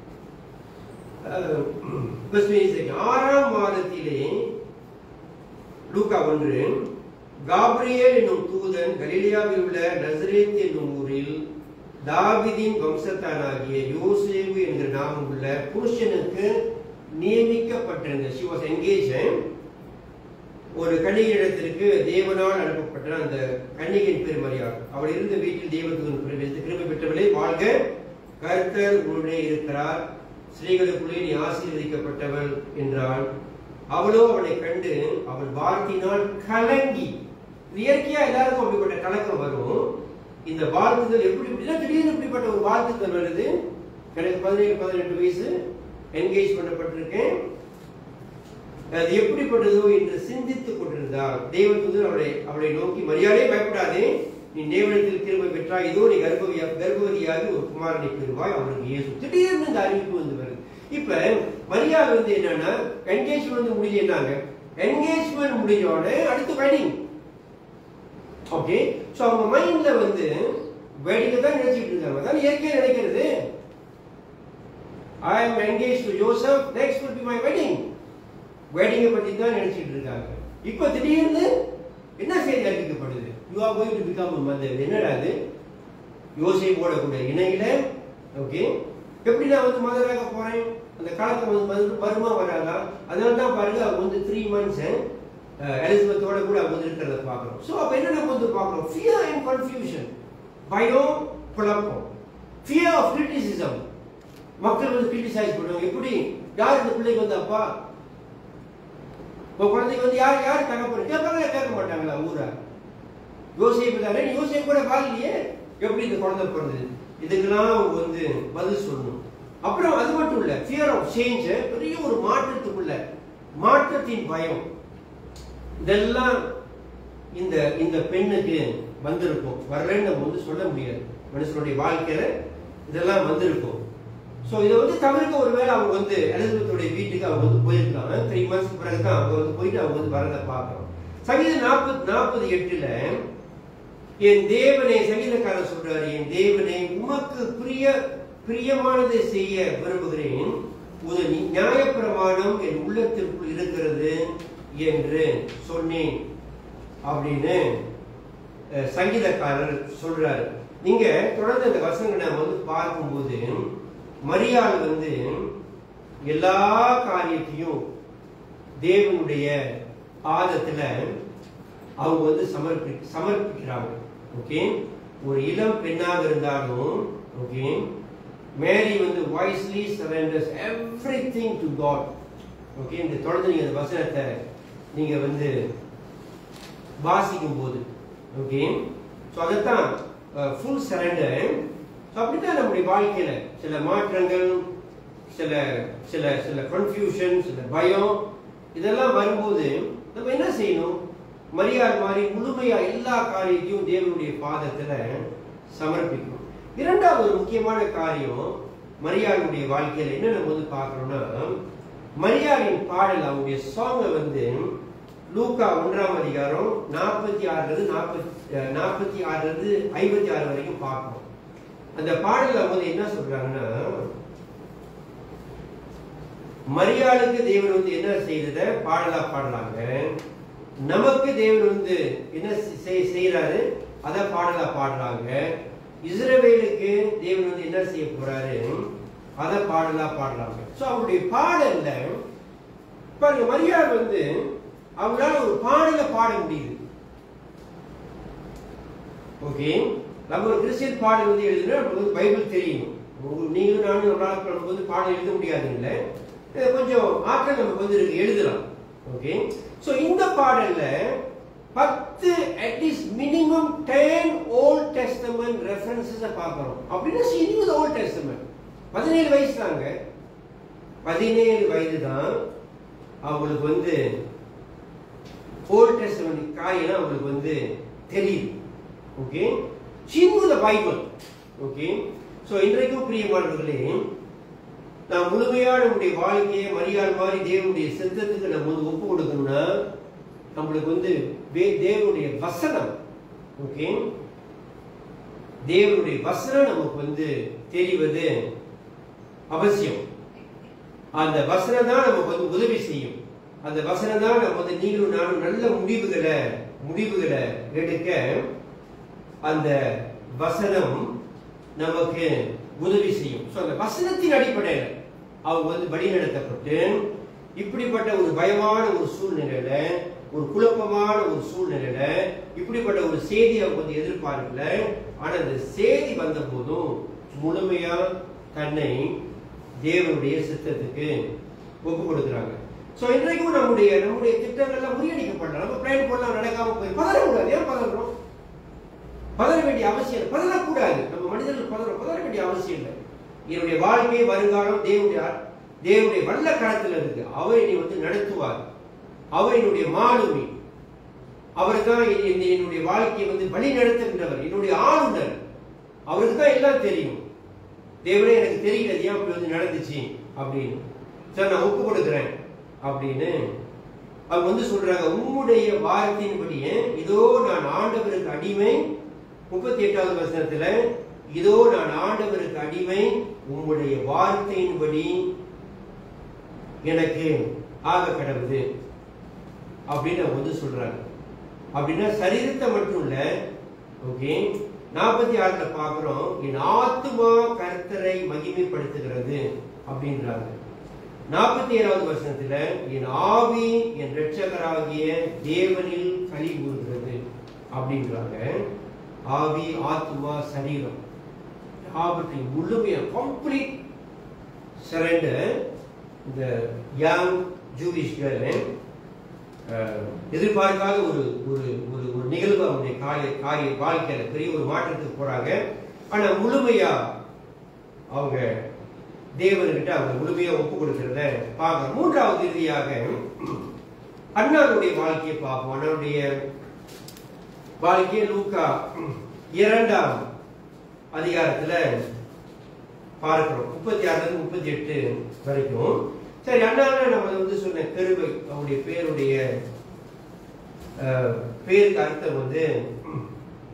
அஹ், verse 26, ஆறாம் மாதத்திலே லூக்கா ஒன்று காப்ரியேல் என்னும் தூதன் கலிலியாவில் உள்ள நசரேத் என்னும் ஊரில் தாவிதின் வம்சத்தானாகிய யோசேவு என்கிற நாமம் உள்ள புருஷனுக்கு நியமிக்கப்பட்டிருந்த she was engaged ஒரு கன்னிகையிடத்திற்கு தேவனால் அனுப்பப்பட்ட அந்த கன்னிகையின் பேர் மரியாள் அவள் இருந்த வீட்டில் தேவதூதன் பிரவேசித்து கிருபை பெற்றவளே வாழ்க கர்த்தர் உன்னுடைய இருக்கிறார் ஸ்ரீகளுக்குள்ளே நீ ஆசீர்வதிக்கப்பட்டவள் என்றாள் அவளோ அவனை கண்டு அவள் வார்த்தையினால் கலங்கி இது இயற்கையா எல்லாருக்கும் அப்படிப்பட்ட கலக்கம் வரும் இந்த வாழ்த்துதல் எப்படி இப்படிதான் திடீர்னு இப்படிப்பட்ட ஒரு வாழ்த்துதல் வருது எனக்கு பதினேழு பதினெட்டு வயசு என்கேஜ் பண்ணப்பட்டிருக்கேன் அது எப்படிப்பட்டதோ என்று சிந்தித்துக் கொண்டிருந்தார் தேவதூதர் அவளை அவளை நோக்கி மரியாதை பயப்படாதே நீ தேவனத்தில் திரும்ப பெற்றாய் இதோ நீ கர்ப்பவியா கர்ப்பவதியாகி ஒரு குமாரனை பெறுவாய் அவனுக்கு இயேசு திடீர்னு இந்த அறிவிப்பு வந்து வருது இப்ப மரியா வந்து என்னன்னா என்கேஜ்மெண்ட் வந்து முடிஞ்ச என்னங்க என்கேஜ்மெண்ட் முடிஞ்ச உடனே அடுத்து வெட்டிங் ஓகே சோ அவங்க மைண்ட்ல வந்து வெட்டிங் தான் நினைச்சிட்டு இருக்காங்க அதான் இயற்கையா நினைக்கிறது I am engage to Joseph next will be my wedding வெட்டிங்கை பத்தி தான் நினைச்சிட்டு இருக்காங்க இப்போ திடீர்னு என்ன செய்தி அறிவிக்கப்படுது you are going to become mother என்னடா அது யோசேப்போட கூட இணையில ஓகே எப்படி நான் வந்து மதராக போறேன் அந்த காலத்துல வந்து மது- வருமா வராதா அதனால தான் பாருங்க அவங்க வந்து த்ரீ மந்த்ஸ் எலிசபெத்தோட கூட அவங்க வந்து இருக்கிறத பார்க்குறோம் ஸோ அப்போ என்ன நம்ம வந்து பார்க்குறோம் ஃபியர் அண்ட் கன்ஃபியூஷன் பயம் குழப்பம் ஃபியர் ஆஃப் கிரிட்டிசிசம் மக்கள் வந்து கிரிட்டிசைஸ் பண்ணுவாங்க எப்படி யார் இந்த பிள்ளைக்கு வந்து அப்பா உங்க குழந்தைக்கு வந்து யார் யார் தகப்பன் கேட்பாங்களா கேட்க மாட்டாங்களா ஊரா யோசிப்பு தானே யோசிப்பு கூட வாழலையே எப்படி இந்த குழந்தை பிறந்தது இதுக்கெல்லாம் அவங்க வந்து பதில் சொல்லணும் அப்புறம் அது மட்டும் இல்ல ஃபியர் ஆஃப் சேஞ்ச் பெரிய ஒரு மாற்றத்துக்குள்ள மாற்றத்தின் பயம் இதெல்லாம் இந்த இந்த பெண்ணுக்கு வந்திருக்கும் வரலன்னு நம்ம வந்து சொல்ல முடியாது மனுஷனுடைய வாழ்க்கையில இதெல்லாம் வந்திருக்கும் ஸோ இதை வந்து தவிர்க்க ஒருவேளை அவங்க வந்து எலிசபெத்துடைய வீட்டுக்கு அவங்க வந்து போயிருக்காங்க த்ரீ மந்த்ஸ்க்கு பிறகு தான் அவங்க வந்து போயிட்டு அவங்க வந்து வரதை பார்க்குறோம் சங்கீதம் நாற்பது நாற்பது எட்டுல என் தேவனே சங்கீதக்காரர் சொல்றாரு என் தேவனே உமக்கு பிரிய பிரியமானதை செய்ய விரும்புகிறேன் ஒரு நியாயப்பிரமாணம் என் உள்ளத்திற்குள் இருக்கிறது என்று சொன்னேன் அப்படின்னு அஹ், சங்கீதக்காரர் சொல்றாரு நீங்க தொடர்ந்து அந்த வசனங்களை நம்ம வந்து பார்க்கும்போது மரியாள் வந்து எல்லா காரியத்தையும் தேவனுடைய பாதத்துல அவங்க வந்து சமர்ப்பி சமர்ப்பிக்கிறாங்க ஓகே ஒரு இளம் பெண்ணாக இருந்தாலும் ஓகே மேரி வந்து wisely surrenders everything to God okay இந்த தொடர்ந்து நீங்க அந்த வசனத்தை நீங்க வந்து வாசிக்கும் போது ஓகே ஸோ அதைத்தான் ஃபுல் சரண்டர் ஸோ அப்படித்தான் நம்முடைய வாழ்க்கையில சில மாற்றங்கள் சில சில சில கன்ஃபியூஷன் சில பயம் இதெல்லாம் வரும்போது நம்ம என்ன செய்யணும் மரியாதை மாதிரி முழுமையா எல்லா காரியத்தையும் தேவனுடைய பாதத்துல சமர்ப்பிக்கணும் இரண்டாவது ஒரு முக்கியமான காரியம் மரியாளுடைய வாழ்க்கையில என்ன நம்ம வந்து பார்க்கறோம்னா மரியாளின் பாடல் அவருடைய சாங்கை வந்து லூக்கா ஒன்றாம் அதிகாரம் நாற்பத்தி ஆறுல இருந்து நாற்பத்தி நாற்பத்தி ஆறுல இருந்து ஐம்பத்தி ஆறு வரைக்கும் பார்க்கணும் அந்த பாடல்ல வந்து என்ன சொல்றாங்கன்னா மரியாளுக்கு தேவன் வந்து என்ன செய்தத பாடலா பாடலாங்க நமக்கு தேவன் வந்து என்ன செய்- செய்யறாரு அத பாடலா பாடுறாங்க இஸ்ரவேலுக்கு தேவன் வந்து என்ன செய்ய போறாரு அத பாடலா பாடுறாங்க சோ அவருடைய பாடல்ல பாருங்க மரியாள் வந்து அவங்களால ஒரு பாடல பாட முடியுது ஓகே நம்ம ஒரு கிறிஸ்டியன் பாடல் வந்து எழுதுனா நமக்கு வந்து பைபிள் தெரியும் உங்களுக்கு நீங்களும் நானும் ஒரு நாள் நமக்கு வந்து பாடல் எழுத முடியாதுல்ல இது கொஞ்சம் ஆற்றல் நமக்கு வந்து இருக்கு எழுதலாம் ஓகே சோ இந்த பாடல்ல பத்து at least minimum ten Old Testament references பார்க்கிறோம் அப்படின்னா இருபது ஓல்ட் டெஸ்டமெண்ட் பதினேழு வயசு தாங்க பதினேழு வயது தான் அவங்களுக்கு வந்து ஓல்ட் டெஸ்டமெண்ட் காரியெல்லாம் அவங்களுக்கு வந்து தெரியுது ஓகே சின்ன த பைபிள் ஓகே ஸோ இன்றைக்கும் பிரியமானவர்களே நாம் முழுமையான நம்முடைய வாழ்க்கையை மரியாதை மாதிரி தேவனுடைய சித்தத்துக்கு நம்ம வந்து ஒப்பு கொடுக்கணும்னா நம்மளுக்கு வந்து வே- தேவனுடைய வசனம் ஓகே தேவனுடைய வசனம் நமக்கு வந்து தெரிவது அவசியம் அந்த வசனம் தான் நமக்கு வந்து உதவி செய்யும் அந்த வசனம் தான் நம்ம வந்து நீங்களும் நானும் நல்ல முடிவுகளை முடிவுகளை எடுக்க அந்த வசனம் நமக்கு உதவி செய்யும் ஸோ அந்த வசனத்தின் அடிப்படையில் அவங்க வந்து வழிநடத்தப்பட்டு இப்படிப்பட்ட ஒரு பயமான ஒரு சூழ்நிலையில ஒரு குழப்பமான ஒரு சூழ்நிலையில இப்படிப்பட்ட ஒரு செய்தி அவங்க வந்து எதிர்பார்க்கல ஆனா அந்த செய்தி வந்த போதும் முழுமையா தன்னை தேவனுடைய சித்தத்துக்கு ஒப்பு கொடுக்குறாங்க சோ இன்றைக்கும் நம்முடைய நம்முடைய திட்டங்கள்லாம் முறியடிக்கப்படலாம் நம்ம பிளான் போடலாம் நடக்காம போய் பதறக்கூடாது ஏன் பதறோம் பதற வேண்டிய அவசியம் இல்லை பதறக்கூடாது நம்ம மனிதர்கள் பதற பதற வேண்டிய அவசியம் இல்லை என்னுடைய வாழ்க்கை வருங்காலம் தேவனுடைய தேவனுடைய வல்ல கரத்தில் இருக்கு அவர் என்னை வந்து நடத்துவார் அவர் என்னுடைய மாலுமி அவர் தான் என்னுடைய வாழ்க்கையை வந்து வழி நடத்துகின்றவர் என்னுடைய ஆளுநர் அவருக்கு தான் எல்லாம் தெரியும் தேவனே எனக்கு தெரியல அது ஏன் அப்படி வந்து நடந்துச்சு அப்படின்னு சார் நான் ஒப்பு கொடுக்குறேன் அப்படின்னு அவங்க வந்து சொல்றாங்க உம்முடைய வார்த்தையின்படியே இதோ நான் ஆண்டவருக்கு அடிமை முப்பத்தி எட்டாவது வசனத்துல இதோ நான் ஆண்டவருக்கு அடிமை உம்முடைய வார்த்தையின்படி எனக்கு ஆக கடவுது அப்படின்னு அவங்க வந்து சொல்றாங்க அப்படின்னா சரீரத்தை மட்டும் இல்ல ஓகே நாற்பத்தி ஆறுல பாக்குறோம் என் ஆத்துமா கர்த்தரை மகிமைப்படுத்துகிறது அப்படின்றாங்க நாற்பத்தி ஏழாவது வருஷத்துல என் ஆவி என் இரட்சகராகிய தேவனில் களி கூறுகிறது அப்படின்றாங்க ஆவி ஆத்மா சரீரம் ஆபத்தின் முழுமையா கம்ப்ளீட் சரண்டர் இந்த யங் ஜூவிஷ் கேர்ள் எதிர்பார்க்காத ஒரு ஒரு ஒரு ஒரு நிகழ்வு அவருடைய காரிய காரிய வாழ்க்கையில பெரிய ஒரு மாற்றத்துக்கு போறாங்க ஆனா முழுமையா அவங்க தேவன்கிட்ட அவங்க முழுமையா ஒப்பு கொடுக்கிறத பார்க்க மூன்றாவது இறுதியாக அண்ணாவுடைய வாழ்க்கையை பார்ப்போம் அண்ணாவுடைய வாழ்க்கையை லூக்கா இரண்டாம் அதிகாரத்துல பார்க்கிறோம் முப்பத்தி ஆறுல இருந்து முப்பத்தி எட்டு வரைக்கும் சரி அண்ணால நம்ம வந்து சொன்ன கருவை அவருடைய பேருடைய அஹ், பேருக்கு அர்த்தம் வந்து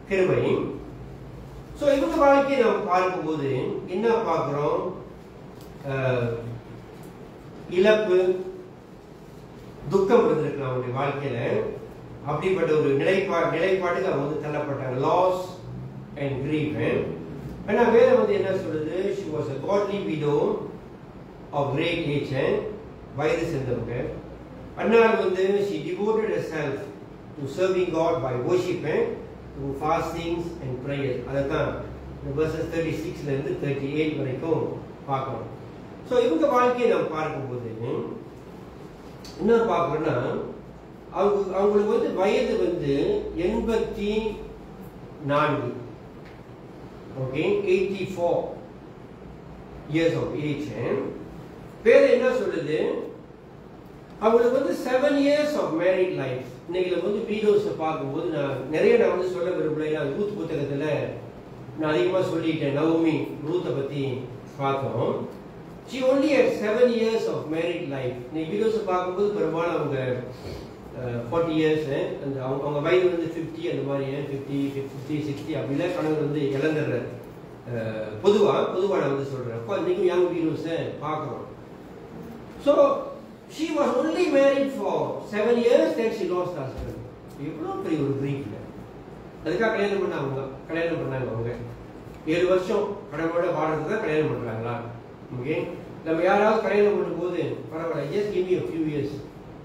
கிருபை ஸோ இவங்க வாழ்க்கையை நம்ம பார்க்கும்போது என்ன பார்க்குறோம் அஹ், இழப்பு துக்கம் இருந்திருக்கு அவங்களுடைய வாழ்க்கையில அப்படிப்பட்ட ஒரு நிலைப்பா நிலைப்பாட்டுக்கு அவங்க வந்து தள்ளப்பட்டாங்க லாஸ் அண்ட் கிரீஃப் ஆனா வேதம் வந்து என்ன சொல்லுது she was a godly widow of great age வயது சென்றவங்க அன்னார் வந்து she devoted herself to serving God by worship through fastings and prayer அதை தான் இந்த verses தேர்ட்டி சிக்ஸ்ல இருந்து தேர்ட்டி எயிட் வரைக்கும் பார்க்கணும் ஸோ இவங்க வாழ்க்கையை நம்ம பார்க்கும்போது என்ன பார்க்குறோன்னா அவங்க அவங்களுக்கு வந்து வயது வந்து எண்பத்தி நான்கு okay eighty four years of age பேர் என்ன சொல்லுது அவங்களுக்கு வந்து seven years of married life இன்னைக்கு நம்ம வந்து வீடியோஸை பார்க்கும்போது நான் நிறைய நான் வந்து சொல்ல விரும்பல ஏன்னா ரூத் புத்தகத்தில் நான் அதிகமாக சொல்லிட்டேன் நவமி ரூத்தை பற்றி பார்த்தோம் she only at seven years of married life நீ வீடியோஸை பார்க்கும்போது பெரும்பாலும் அவங்க ஃபார்ட்டி இயர்ஸ் அந்த அவங்க அவங்க வயது வந்து ஃபிஃப்டி அந்த மாதிரி ஃபிஃப்டி ஃபிஃப்டி சிக்ஸ்டி அப்படிலாம் கணவர் வந்து இழந்துடுறாரு பொதுவாக பொதுவாக நான் வந்து சொல்கிறேன் அப்போ இன்றைக்கும் யங் வீடியோஸை பார்க்குறோம் so she was only married for seven years then she lost husband எவ்வளோ பெரிய ஒரு பிரீஃப்ல அதுக்காக கல்யாணம் பண்ணாங்க கல்யாணம் பண்ணாங்க அவங்க ஏழு வருஷம் கடவுளோட வாழ்றது தான் கல்யாணம் பண்ணுறாங்களா ஓகே நம்ம யாராவது கல்யாணம் பண்ணும்போது பரவாயில்ல just give me few years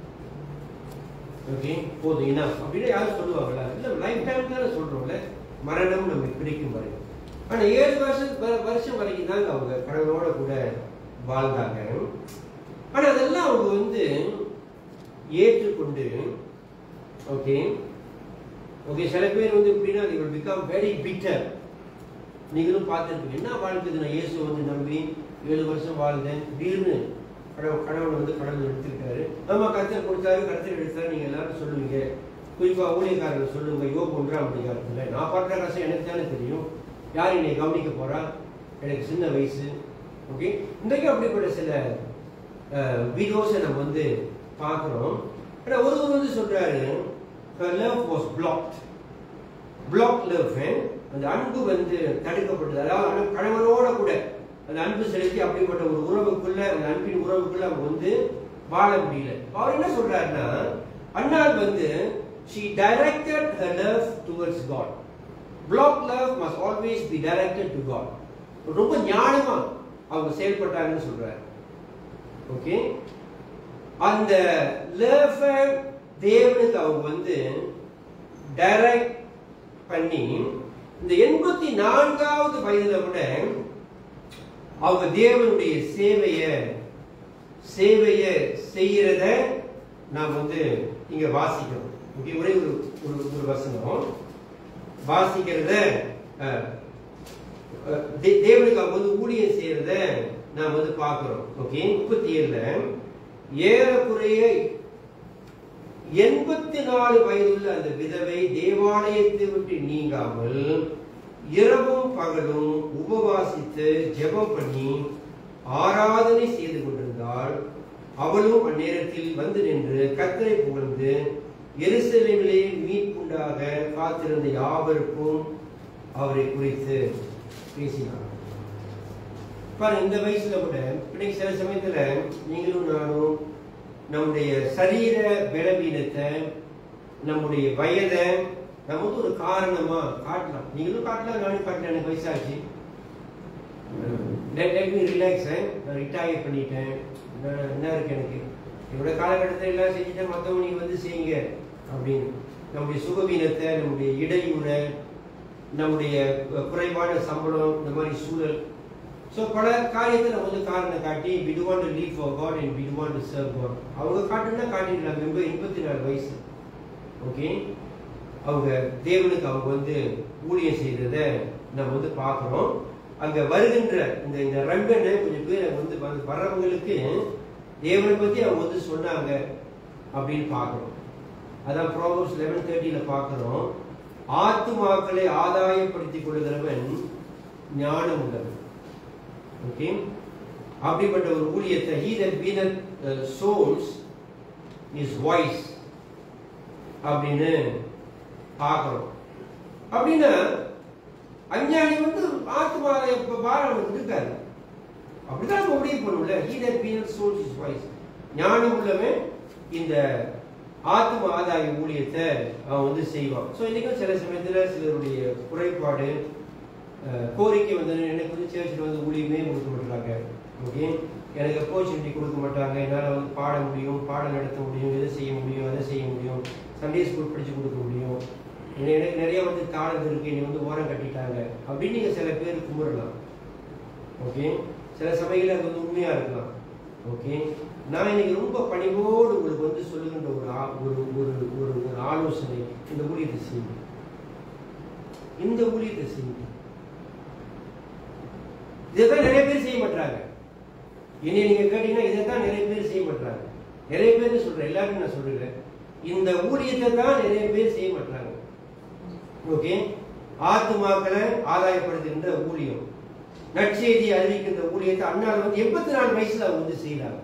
okay போதும் என்ன அப்படின்னு யாரும் சொல்லுவாங்களா இல்லை லைஃப் டைம் தானே சொல்கிறோம்ல மரணம் நமக்கு பிடிக்கும் வரை ஆனால் ஏழு வருஷம் வ- வருஷம் வரைக்கும் தாங்க அவங்க கடவுளோட கூட வாழ்ந்தாங்க ஆனால் அதெல்லாம் அவங்க வந்து ஏற்றுக்கொண்டு ஓகே ஓகே சில பேர் வந்து எப்படின்னா they will become very bitter நீங்களும் பார்த்துருப்பீங்க என்ன வாழ்க்குது நான் இயேசு வந்து நம்பி ஏழு வருஷம் வாழ்ந்தேன் திடீர்னு கடவுள் கடவுள் வந்து கடவுள் எடுத்திருக்காரு ஆமா கருத்தர் கொடுத்தாரு கருத்தர் எடுத்தாரு நீங்க எல்லாரும் சொல்லுவீங்க குறிப்பா ஊழியக்காரர்கள் சொல்லுங்க யோக ஒன்றாம் அதிகாரத்துல நான் படுற கஷ்டம் எனக்கு தானே தெரியும் யார் என்னை கவனிக்க போறா எனக்கு சின்ன வயசு ஓகே இன்றைக்கு அப்படிப்பட்ட சில வீடியோஸை நம்ம வந்து பார்க்குறோம் ஆனால் ஒருவர் வந்து சொல்றாரு her love was blocked block love அந்த அன்பு வந்து தடுக்கப்பட்டது அதாவது அண்ணன் கணவனோட கூட அந்த அன்பு செலுத்தி அப்படிப்பட்ட ஒரு உறவுக்குள்ள அந்த அன்பின் உறவுக்குள்ள அவங்க வந்து வாழ முடியல அவர் என்ன சொல்றாருன்னா அண்ணாள் வந்து she directed her love towards God block love must always be directed to God ரொம்ப ஞானமா அவங்க செயல்பட்டாங்கன்னு சொல்றாரு ஓகே அந்த லவ் தேவனுக்கு அவங்க வந்து டைரக்ட் பண்ணி இந்த எண்பத்தி நான்காவது வயதுல கூட அவங்க தேவனுடைய சேவைய சேவைய செய்யறத நாம் வந்து இங்க வாசிக்கிறோம் ஓகே ஒரே ஒரு ஒரு ஒரு வசனம் வாசிக்கிறத அஹ், அஹ், தே- தேவனுக்கு அவங்க வந்து ஊழியம் செய்யறத நாம் வந்து பார்க்கிறோம் ஓகே முப்பத்தி ஏழுல ஏறக்குறைய எண்பத்தி நாலு வயதுள்ள அந்த விதவை தேவாலயத்தை விட்டு நீங்காமல் இரவும் பகலும் உபவாசித்து ஜெபம் பண்ணி ஆராதனை செய்து கொண்டிருந்தாள் அவளும் அந்நேரத்தில் வந்து நின்று கர்த்தரை புகழ்ந்து எருசலேமிலே மீட்புண்டாக காத்திருந்த யாவருக்கும் அவரை குறித்து பேசினார் பாருங்க இந்த வயசுல கூட இன்னைக்கு சில சமயத்துல நீங்களும் நானும் நம்முடைய சரீர பலவீனத்தை நம்முடைய வயதை நம்ம வந்து ஒரு காரணமா காட்டலாம் நீங்களும் காட்டலாம் நானும் காட்டலாம் எனக்கு வயசாச்சு லெட் லெட் மீ ரிலாக்ஸ் நான் ரிட்டையர் பண்ணிட்டேன் நான் என்ன இருக்கு எனக்கு என்னோட காலகட்டத்தில் எல்லாம் செஞ்சுட்டேன் மற்றவங்க நீங்க வந்து செய்யுங்க அப்படின்னு நம்முடைய சுகவீனத்தை நம்முடைய இடையூறை நம்முடைய குறைவான சம்பளம் இந்த மாதிரி சூழல் ஸோ பல காரியத்தை நம்ம வந்து காரணம் காட்டி we do want to live for God and we do want to serve God அவங்க காட்டுனா காட்டிடலாம் ரொம்ப எண்பத்தி நாலு வயசு ஓகே அவங்க தேவனுக்கு அவங்க வந்து ஊழியம் செய்தத நம்ம வந்து பார்க்குறோம் அங்க வருகின்ற இந்த இந்த ரங்கனை கொஞ்சம் பேர் அங்க வந்து வந்து வர்றவங்களுக்கு தேவனை பத்தி அவங்க வந்து சொன்னாங்க அப்படின்னு பார்க்குறோம் அதான் ப்ராபர்ஸ் லெவன் தேர்ட்டியில் பார்க்குறோம் ஆத்துமாக்களை ஆதாயப்படுத்திக் கொள்கிறவன் ஞானம் உள்ளவன் ஓகே அப்படிப்பட்ட ஒரு ஊழியத்தை he that winneth uh, souls is wise அப்படின்னு பார்க்கிறோம் அப்படின்னா அஞ்ஞானி வந்து ஆத்மாவை இப்ப பாரம் இருக்காரு அப்படிதான் நம்ம முடிவு பண்ணும்ல he that being soul is wise ஞானம் உள்ளவன் இந்த ஆத்ம ஆதாய ஊழியத்தை அவன் வந்து செய்வான் ஸோ இன்னைக்கும் சில சமயத்துல சிலருடைய குறைபாடு அஹ், கோரிக்கை வந்து எனக்கு வந்து சேர்ச்சில் வந்து ஊழியமே கொடுக்க மாட்டாங்க ஓகே எனக்கு ஆப்பர்ச்சுனிட்டி கொடுக்க மாட்டாங்க என்னால் வந்து பாட முடியும் பாடம் நடத்த முடியும் இதை செய்ய முடியும் அதை செய்ய முடியும் சண்டே ஸ்கூல் படிச்சு கொடுக்க முடியும் எனக்கு எனக்கு நிறைய வந்து தாளம் இருக்கு நீ வந்து ஓரம் கட்டிட்டாங்க அப்படின்னு நீங்க சில பேர் கும்பிடலாம் ஓகே சில சமயங்களில் அது வந்து உண்மையா இருக்கலாம் ஓகே நான் இன்னைக்கு ரொம்ப பணிவோடு உங்களுக்கு வந்து சொல்லுகின்ற ஒரு ஆ- ஒரு ஒரு ஒரு ஒரு ஆலோசனை இந்த ஊழியத்தை செய்யுங்க இந்த ஊழியத்தை செய்யுங்க இதைத்தான் நிறைய பேர் செய்ய மாட்டாங்க இனி நீங்க கேட்டீங்கன்னா இதைத்தான் நிறைய பேர் செய்ய மாட்டாங்க நிறைய பேர் சொல்றேன் எல்லாருக்கும் நான் சொல்றேன் இந்த ஊழியத்தை தான் நிறைய பேர் செய்ய மாட்டாங்க ஓகே ஆத்துமாக்களை ஆதாயப்படுத்துகின்ற ஊழியம் நற்செய்தியை அறிவிக்கின்ற ஊழியத்தை அண்ணால் வந்து எண்பத்தி நாலு வயசுல அவங்க வந்து செய்யறாங்க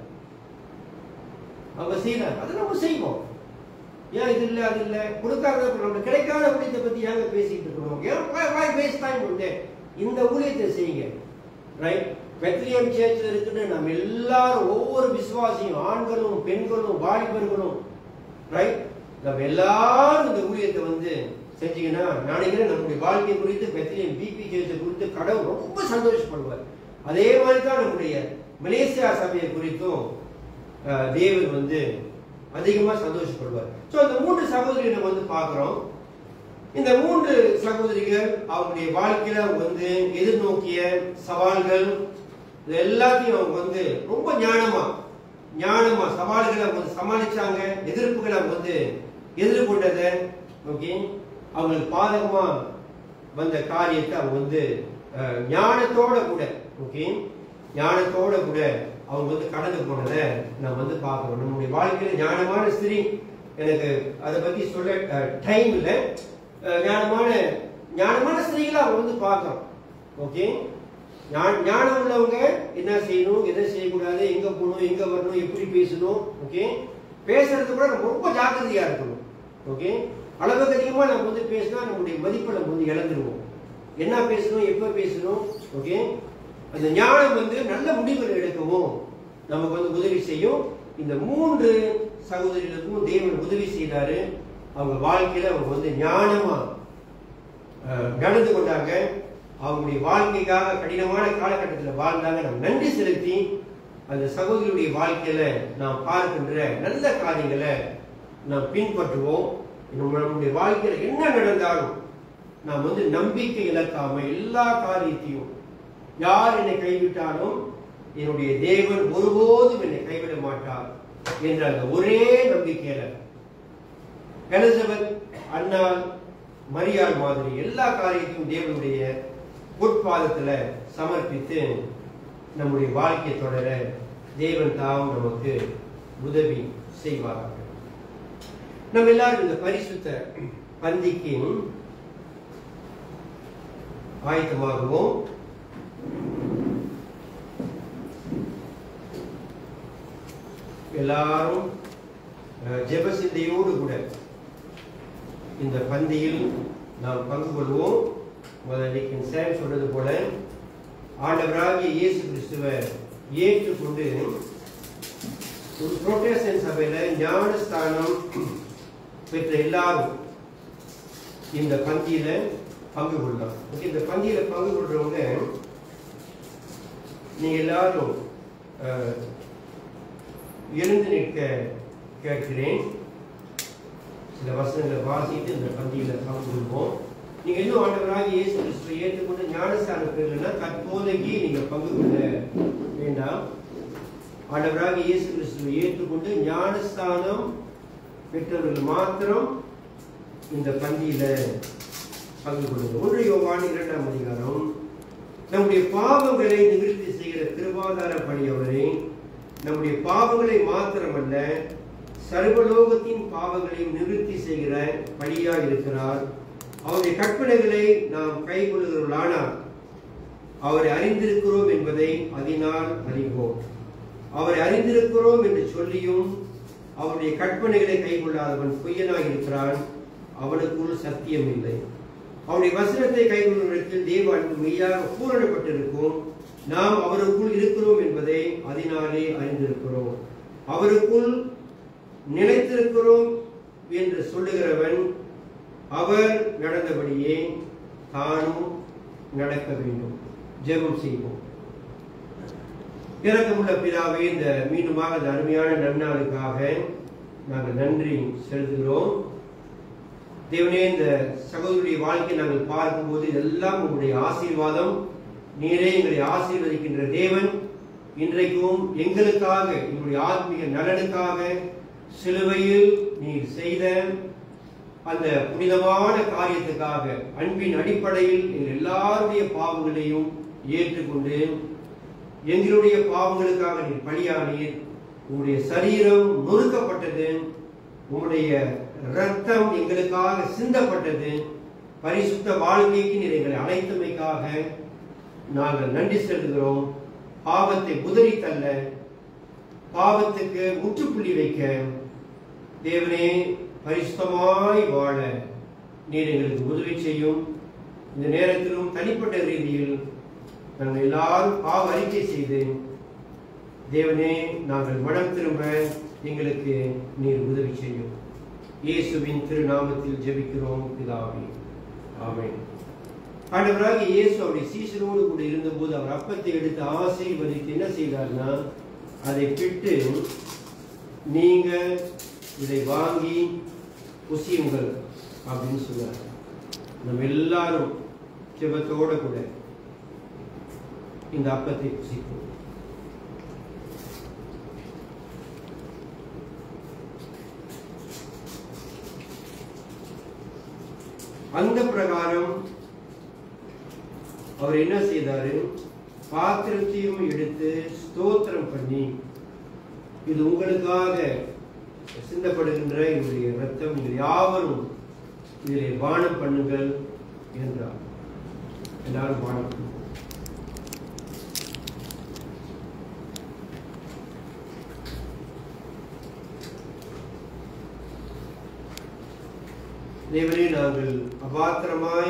அவங்க செய்யறாங்க அதை நம்ம செய்வோம் ஏன் இது இல்ல அது இல்ல கொடுக்காத நம்ம கிடைக்காத ஊழியத்தை பத்தி ஏங்க பேசிட்டு இருக்கணும் ஏன் why வேஸ்ட் டைம் வந்து இந்த ஊழியத்தை செய்யுங்க ரைட் பெத்லியம் சேர்ச்சில் இருக்கிற நம்ம எல்லாரும் ஒவ்வொரு விசுவாசியும் ஆண்களும் பெண்களும் வாலிபர்களும் ரைட் நம்ம எல்லாரும் இந்த ஊழியத்தை வந்து செஞ்சீங்கன்னா நினைக்கிறேன் நம்முடைய வாழ்க்கை குறித்து பெத்லியம் பிபி சேர்ச்சை குறித்து கடவுள் ரொம்ப சந்தோஷப்படுவார் அதே மாதிரி தான் நம்முடைய மலேசியா சபையை குறித்தும் அஹ், தேவன் வந்து அதிகமா சந்தோஷப்படுவார் ஸோ அந்த மூன்று சகோதரி நம்ம வந்து பார்க்கிறோம் இந்த மூன்று சகோதரிகள் அவங்களுடைய வாழ்க்கையில அவங்க வந்து எதிர்நோக்கிய சவால்கள் இது எல்லாத்தையும் அவங்க வந்து ரொம்ப ஞானமா ஞானமா சவால்களை அவங்க வந்து சமாளிச்சாங்க எதிர்ப்புகளை அவங்க வந்து எதிர்கொண்டதை ஓகே அவங்களுக்கு பாதகமா வந்த காரியத்தை அவங்க வந்து அஹ், ஞானத்தோட கூட ஓகே ஞானத்தோட கூட அவங்க வந்து கடந்து போனதை நம்ம வந்து பார்க்கிறோம் நம்முடைய வாழ்க்கையில ஞானமான ஸ்திரீ எனக்கு அதை பத்தி சொல்ல டைம் இல்லை அஹ், ஞானமான ஞானமான ஸ்திரீகளை அவங்க வந்து பார்க்கிறோம் ஓகே ஞா- ஞானம் உள்ளவங்க என்ன செய்யணும் எதை செய்யக்கூடாது எங்க போகணும் எங்க வரணும் எப்படி பேசணும் ஓகே பேசுறது கூட நம்ம ரொம்ப ஜாக்கிரதையா இருக்கணும் ஓகே அளவுக்கு அதிகமா நம்ம வந்து பேசினா நம்முடைய மதிப்பை நம்ம வந்து இழந்துருவோம் என்ன பேசணும் எப்ப பேசணும் ஓகே அந்த ஞானம் வந்து நல்ல முடிவுகள் எடுக்கவும் நமக்கு வந்து உதவி செய்யும் இந்த மூன்று சகோதரிகளுக்கும் தேவன் உதவி செய்தாரு அவங்க வாழ்க்கையில அவங்க வந்து ஞானமா அஹ், நடந்து கொண்டாங்க அவங்களுடைய வாழ்க்கைக்காக கடினமான காலகட்டத்தில் வாழ்ந்தாங்க நம்ம நன்றி செலுத்தி அந்த சகோதரியுடைய வாழ்க்கையில நாம் பார்க்கின்ற நல்ல காரியங்களை நாம் பின்பற்றுவோம் நம்ம- நம்முடைய வாழ்க்கையில என்ன நடந்தாலும் நாம் வந்து நம்பிக்கை இழக்காம எல்லா காரியத்தையும் யார் என்னை கைவிட்டாலும் என்னுடைய தேவன் ஒருபோதும் என்னை கைவிட மாட்டார் என்ற அந்த ஒரே நம்பிக்கையில எலிசபெத் அண்ணாள் மரியாள் மாதிரி எல்லா காரியத்தையும் தேவனுடைய பொற்பாதத்துல சமர்ப்பித்து நம்முடைய வாழ்க்கை தொடர தேவன் தாம் நமக்கு உதவி செய்வார்கள் நம்ம எல்லாரும் இந்த பரிசுத்த பந்திக்கு ஆயத்தமாகுவோம் எல்லாரும் அஹ், ஜெப சிந்தையோடு கூட இந்த பந்தியில் நாம் பங்கு கொள்வோம் முதலிக்கு சேம் சொன்னது போல ஆண்டவராகிய இயேசு கிறிஸ்துவை ஏற்றுக்கொண்டு ஒரு புரோட்டேஸ்டன் சபையில ஞானஸ்தானம் பெற்ற எல்லாரும் இந்த பந்தியில பங்கு கொள்ளலாம் ஓகே இந்த பந்தியில பங்கு கொள்றவங்க நீங்க எல்லாரும் அஹ், எழுந்து நிற்க கேட்கிறேன் சில வசனங்களை வாசித்து இந்த பந்தியில பங்கு கொள்வோம் நீங்க இன்னும் ஆண்டவராக இயேசு கிறிஸ்துவை ஏற்றுக்கொண்டு ஞானஸ்தானம் பெறலைன்னா தற்போதைக்கு நீங்க பங்கு கொள்ள வேண்டாம் ஆண்டவராக இயேசு கிறிஸ்துவை ஏற்றுக்கொண்டு ஞானஸ்தானம் பெற்றவர்கள் மாத்திரம் இந்த பந்தியில பங்கு கொள்ளுங்க ஒன்று யோவான் இரண்டாம் அதிகாரம் நம்முடைய பாவங்களை நிவர்த்தி செய்கிற திருவாதார பணியவரை நம்முடைய பாவங்களை மாத்திரமல்ல சர்வலோகத்தின் பாவங்களையும் நிவர்த்தி செய்கிற பணியா இருக்கிறார் அவருடைய கற்பனைகளை நாம் கைக்கொள்கிறவர்களானால் அவரை அறிந்திருக்கிறோம் என்பதை அதனால் அறிவோம் அவரை அறிந்திருக்கிறோம் என்று சொல்லியும் அவருடைய கற்பனைகளை கைக்கொள்ளாதவன் பொய்யனாய் இருக்கிறான் அவனுக்குள் சத்தியம் இல்லை அவருடைய வசனத்தை கைகொள்ளும் தேவ அன்பு மெய்யாக பூரணப்பட்டிருக்கும் நாம் அவருக்குள் இருக்கிறோம் என்பதை அதனாலே அறிந்திருக்கிறோம் அவருக்குள் நிலைத்திருக்கிறோம் என்று சொல்லுகிறவன் அவர் நடந்தபடியே தானும் நடக்க வேண்டும் ஜெபம் செய்வோம் இறக்கமுள்ள பிதாவே இந்த மீண்டுமாக இந்த அருமையான நன்னாளுக்காக நாங்கள் நன்றி செலுத்துகிறோம் தேவனே இந்த சகோதரியுடைய வாழ்க்கை நாங்கள் பார்க்கும்போது இதெல்லாம் உங்களுடைய ஆசீர்வாதம் நீரே எங்களை ஆசீர்வதிக்கின்ற தேவன் இன்றைக்கும் எங்களுக்காக எங்களுடைய ஆத்மீக நலனுக்காக சிலுவையில் நீர் செய்த அந்த புனிதமான காரியத்துக்காக அன்பின் அடிப்படையில் எங்கள் எல்லாருடைய பாவங்களையும் ஏற்றுக்கொண்டு எங்களுடைய பாவங்களுக்காக நீர் பலியானீர் உங்களுடைய சரீரம் நொறுக்கப்பட்டது உங்களுடைய ரத்தம் எங்களுக்காக சிந்தப்பட்டது பரிசுத்த வாழ்க்கைக்கு நீர் எங்களை அழைத்தமைக்காக நாங்கள் நன்றி செலுத்துகிறோம் பாவத்தை உதறி தள்ள பாவத்துக்கு முற்றுப்புள்ளி வைக்க தேவனே பரிசுத்தமாய் வாழ நீர் எங்களுக்கு உதவி செய்யும் இந்த நேரத்திலும் தனிப்பட்ட ரீதியில் நாங்கள் எல்லாரும் பாவ அறிக்கை செய்து தேவனே நாங்கள் மனம் திரும்ப எங்களுக்கு நீர் உதவி செய்யும் இயேசுவின் திருநாமத்தில் ஜெபிக்கிறோம் பிதாவே ஆமென் ஆண்டவராக இயேசு அவருடைய சீசரோடு கூட இருந்தபோது அவர் அப்பத்தை எடுத்து ஆசீர்வதித்து என்ன செய்தார்னா அதை பிட்டு நீங்க இதை வாங்கி புசியுங்கள் அப்படின்னு சொன்னார் நம்ம எல்லாரும் ஜெபத்தோட கூட இந்த அப்பத்தை புசிப்போம் அந்த பிரகாரம் அவர் என்ன செய்தாரு பாத்திரத்தையும் எடுத்து ஸ்தோத்திரம் பண்ணி இது உங்களுக்காக சிந்தப்படுகின்ற என்னுடைய ரத்தம் நீங்கள் யாவரும் இதிலே பானம் பண்ணுங்கள் என்றார் எல்லாரும் பானம் பண்ணுவோம். தேவனே நாங்கள் அபாத்திரமாய்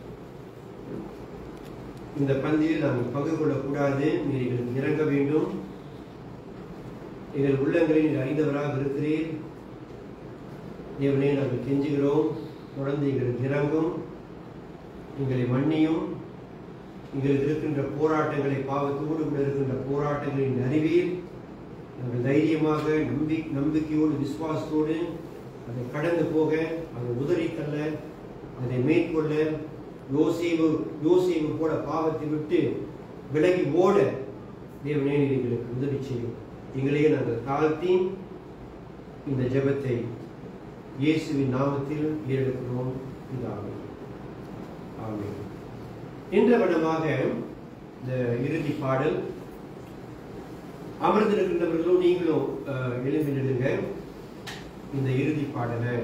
இந்த பந்தியில் நாங்கள் பங்கு கொள்ளக்கூடாது நீர் எங்களுக்கு இறங்க வேண்டும் எங்கள் உள்ளங்களில் நீர் அறிந்தவராக இருக்கிறீர் தேவனே நாங்கள் கெஞ்சுகிறோம் தொடர்ந்து எங்களுக்கு இறங்கும் எங்களை மன்னியும் எங்களுக்கு இருக்கின்ற போராட்டங்களை பாவத்தோடு கூட இருக்கின்ற போராட்டங்களின் அறிவீர் நாங்கள் தைரியமாக நம்பி நம்பிக்கையோடு விசுவாசத்தோடு அதை கடந்து போக அதை உதறி தள்ள அதை மேற்கொள்ள யோசேவு யோசேவு போல பாவத்தை விட்டு விலகி ஓட தேவனே நீர் எங்களுக்கு உதவி செய்யும் எங்களையே நாங்கள் தாழ்த்தி இந்த ஜெபத்தை இயேசுவின் நாமத்தில் ஏறெடுக்கிறோம் இதாகும் ஆமென் என்ற வண்ணமாக இந்த இறுதி பாடல் அமர்ந்திருக்கின்றவர்களும் நீங்களும் அஹ், எழும்பி நில்லுங்க இந்த இறுதி பாடலை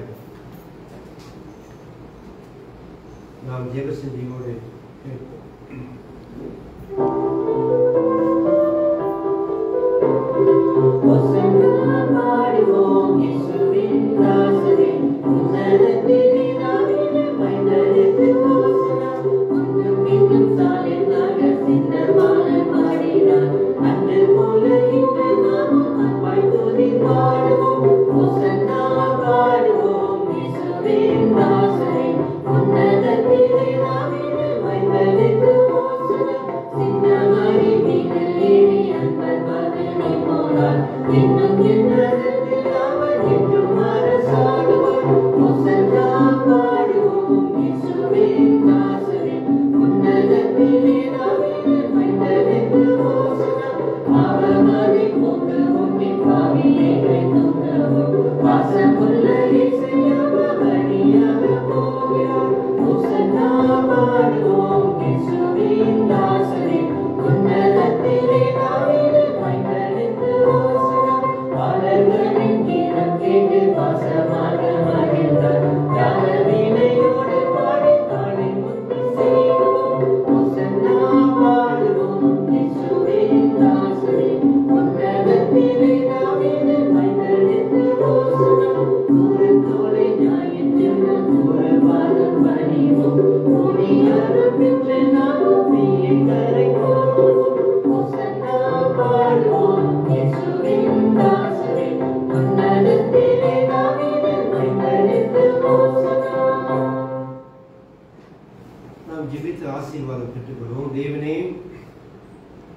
நாம் ஜெபசிந்தியோடு கேட்போம் பாடுவோம் இயேசுவின் தாசரே உன்னதத்திலே நாவிலே மைந்தருக்கு தோசனம் இன்னும் இன்னும் சாலையாக சின்னமான பாடினார் அன்று போல இன்று நாமும் அன்பாய் துதி பாடுவோம் ஓசன்னா பாடுவோம் இயேசுவின் தாசரே உன்னதத்திலே நாவிலே மைந்தருக்கு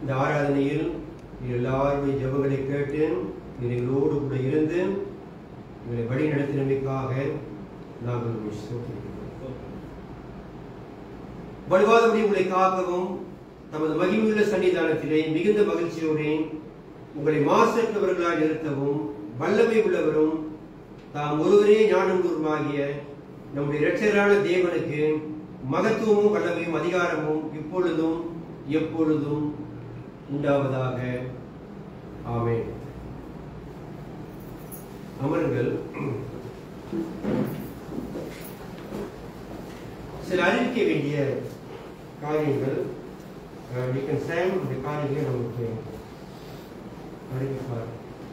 இந்த ஆராதனையில் நீர் எல்லாருடைய ஜெபங்களை கேட்டு நீர் எங்களோடு கூட இருந்து எங்களை வழி நடத்தினமைக்காக நாங்கள் உம்மை ஸ்தோத்திரிக்கிறோம். வலுவாதபடி உங்களை காக்கவும் தமது மகிமையுள்ள சன்னிதானத்திலே மிகுந்த மகிழ்ச்சியோடு உங்களை மாசற்றவர்களாய் நிறுத்தவும் வல்லமை உள்ளவரும் தாம் ஒருவரே ஞானந்தூருமாகிய நம்முடைய இரட்சகரான தேவனுக்கு மகத்துவமும் வல்லமையும் அதிகாரமும் இப்பொழுதும் எப்பொழுதும் உண்டாவதாக ஆமென் அமருங்கள் சில அறிவிக்க வேண்டிய காரியங்கள் நீங்கள் சேம் இந்த காரியங்களை நமக்கு அறிவிப்பார்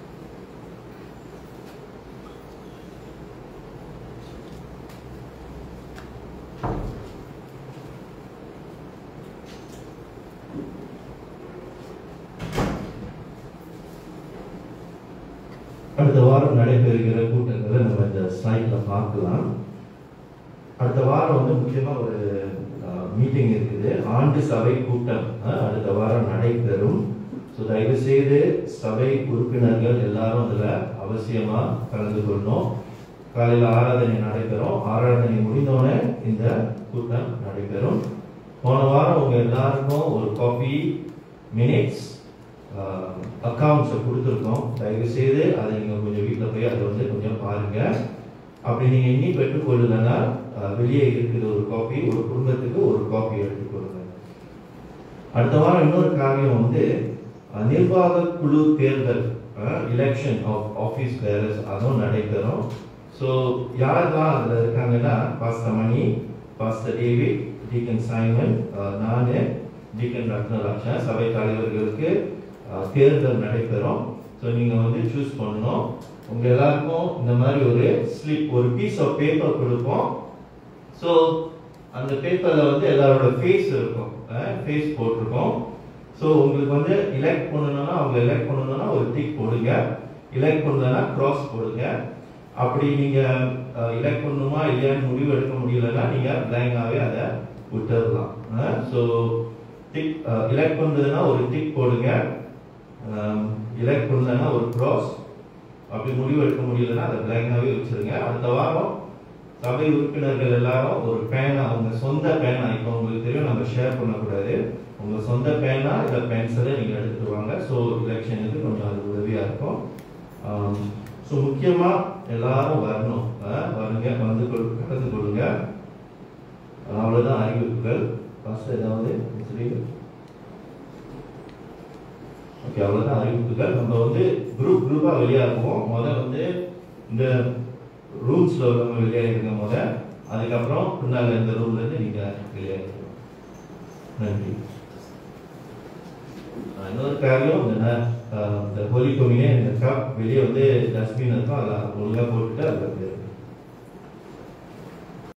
அடுத்த வாரம் நடைபெறுகிற கூட்டங்களை நம்ம இந்த ஸ்லைட்ல பார்க்கலாம் அடுத்த வாரம் வந்து முக்கியமா ஒரு மீட்டிங் இருக்குது ஆண்டு சபை கூட்டம் அஹ், அடுத்த வாரம் நடைபெறும் ஸோ தயவு செய்து சபை உறுப்பினர்கள் எல்லாரும் அதுல அவசியமா கலந்து கொள்ளணும் காலையில் ஆராதனை நடைபெறும் ஆராதனை முடிந்தோடனே இந்த கூட்டம் நடைபெறும் போன வாரம் உங்க எல்லாருக்கும் ஒரு காபி மினிட்ஸ் அக்கவுண்ட்ஸை கொடுத்துருக்கோம் தயவு செய்து அதை நீங்கள் கொஞ்சம் வீட்டில் போய் அதை வந்து கொஞ்சம் பாருங்க அப்படி நீங்கள் இன்னி பெற்றுக்கொள்ளலைன்னா அஹ், வெளியே இருக்கிற ஒரு காப்பி ஒரு குடும்பத்துக்கு ஒரு காப்பி எடுத்துக்கொள்ளுங்க அடுத்த வாரம் இன்னொரு காரியம் வந்து அஹ், நிர்வாக குழு தேர்தல் எலெக்ஷன் ஆஃப் ஆஃபீஸ் பேரர்ஸ் அதுவும் நடைபெறும் ஸோ யாரெல்லாம் அதில் இருக்காங்கன்னா pastor Mani pastor David deacon Simon uh, நானு டீக்கன் ரத்னராட்சா சபை தலைவர்களுக்கு அஹ், தேர்தல் நடைபெறும் ஸோ நீங்கள் வந்து சூஸ் பண்ணணும் உங்க எல்லாருக்கும் இந்த மாதிரி ஒரு ஸ்லிப் ஒரு பீஸ் ஆஃப் பேப்பர் கொடுப்போம் ஸோ அந்த பேப்பர்ல வந்து எல்லாரோட ஃபேஸ் இருக்கும் ஃபேஸ் போட்டிருக்கோம் ஸோ உங்களுக்கு வந்து எலெக்ட் பண்ணணும்னா அவங்க எலெக்ட் பண்ணணும்னா ஒரு டிக் போடுங்க எலெக்ட் பண்ணலன்னா கிராஸ் போடுங்க அப்படி நீங்க எலெக்ட் பண்ணணுமா இல்லையான்னு முடிவு எடுக்க முடியலன்னா நீங்க பிளாங்காவே அதை விட்டுடலாம் ஸோ டிக் எலெக்ட் பண்றதுன்னா ஒரு டிக் போடுங்க எலெக்ட் பண்ணலன்னா ஒரு கிராஸ் அப்படி முடிவு எடுக்க முடியலன்னா அதை பிளாங்காவே வச்சிருங்க அடுத்த வாரம் சபை உறுப்பினர்கள் எல்லாரும் ஒரு பேனா உங்க சொந்த பேனா இப்போ உங்களுக்கு தெரியும் நம்ம ஷேர் பண்ணக்கூடாது உங்க சொந்த பேனா இல்லை பென்சிலை நீங்க எடுத்துட்டு வாங்க ஸோ எலெக்ஷனுக்கு கொஞ்சம் அது உதவியா இருக்கும் ஸோ முக்கியமா எல்லாரும் வரணும் அஹ், வருங்க வந்து கொள்- கலந்து கொள்ளுங்க அவ்வளவுதான் அறிவிப்புகள் ஃபர்ஸ்ட் ஏதாவது சொல்லுங்க ஓகே அவ்வளோதான் அறிவிப்புகள் நம்ம வந்து குரூப் குரூப்பாக வெளியாகுவோம் முதல்ல வந்து இந்த ரூம்ஸில் உள்ளவங்க வெளியாகிருங்க முத அதுக்கப்புறம் பின்னால் இந்த ரூம்லேருந்து நீங்கள் வெளியாகிருக்கணும் நன்றி ஆஹ் இன்னொரு காரியம் இந்த ந- ஆஹ் இந்த ஹோலி கோமினே இந்த கப் வெளியே வந்து டஸ்ட்பின் இருக்கும் அதில் ஒழுங்காக போட்டுட்டு அதில்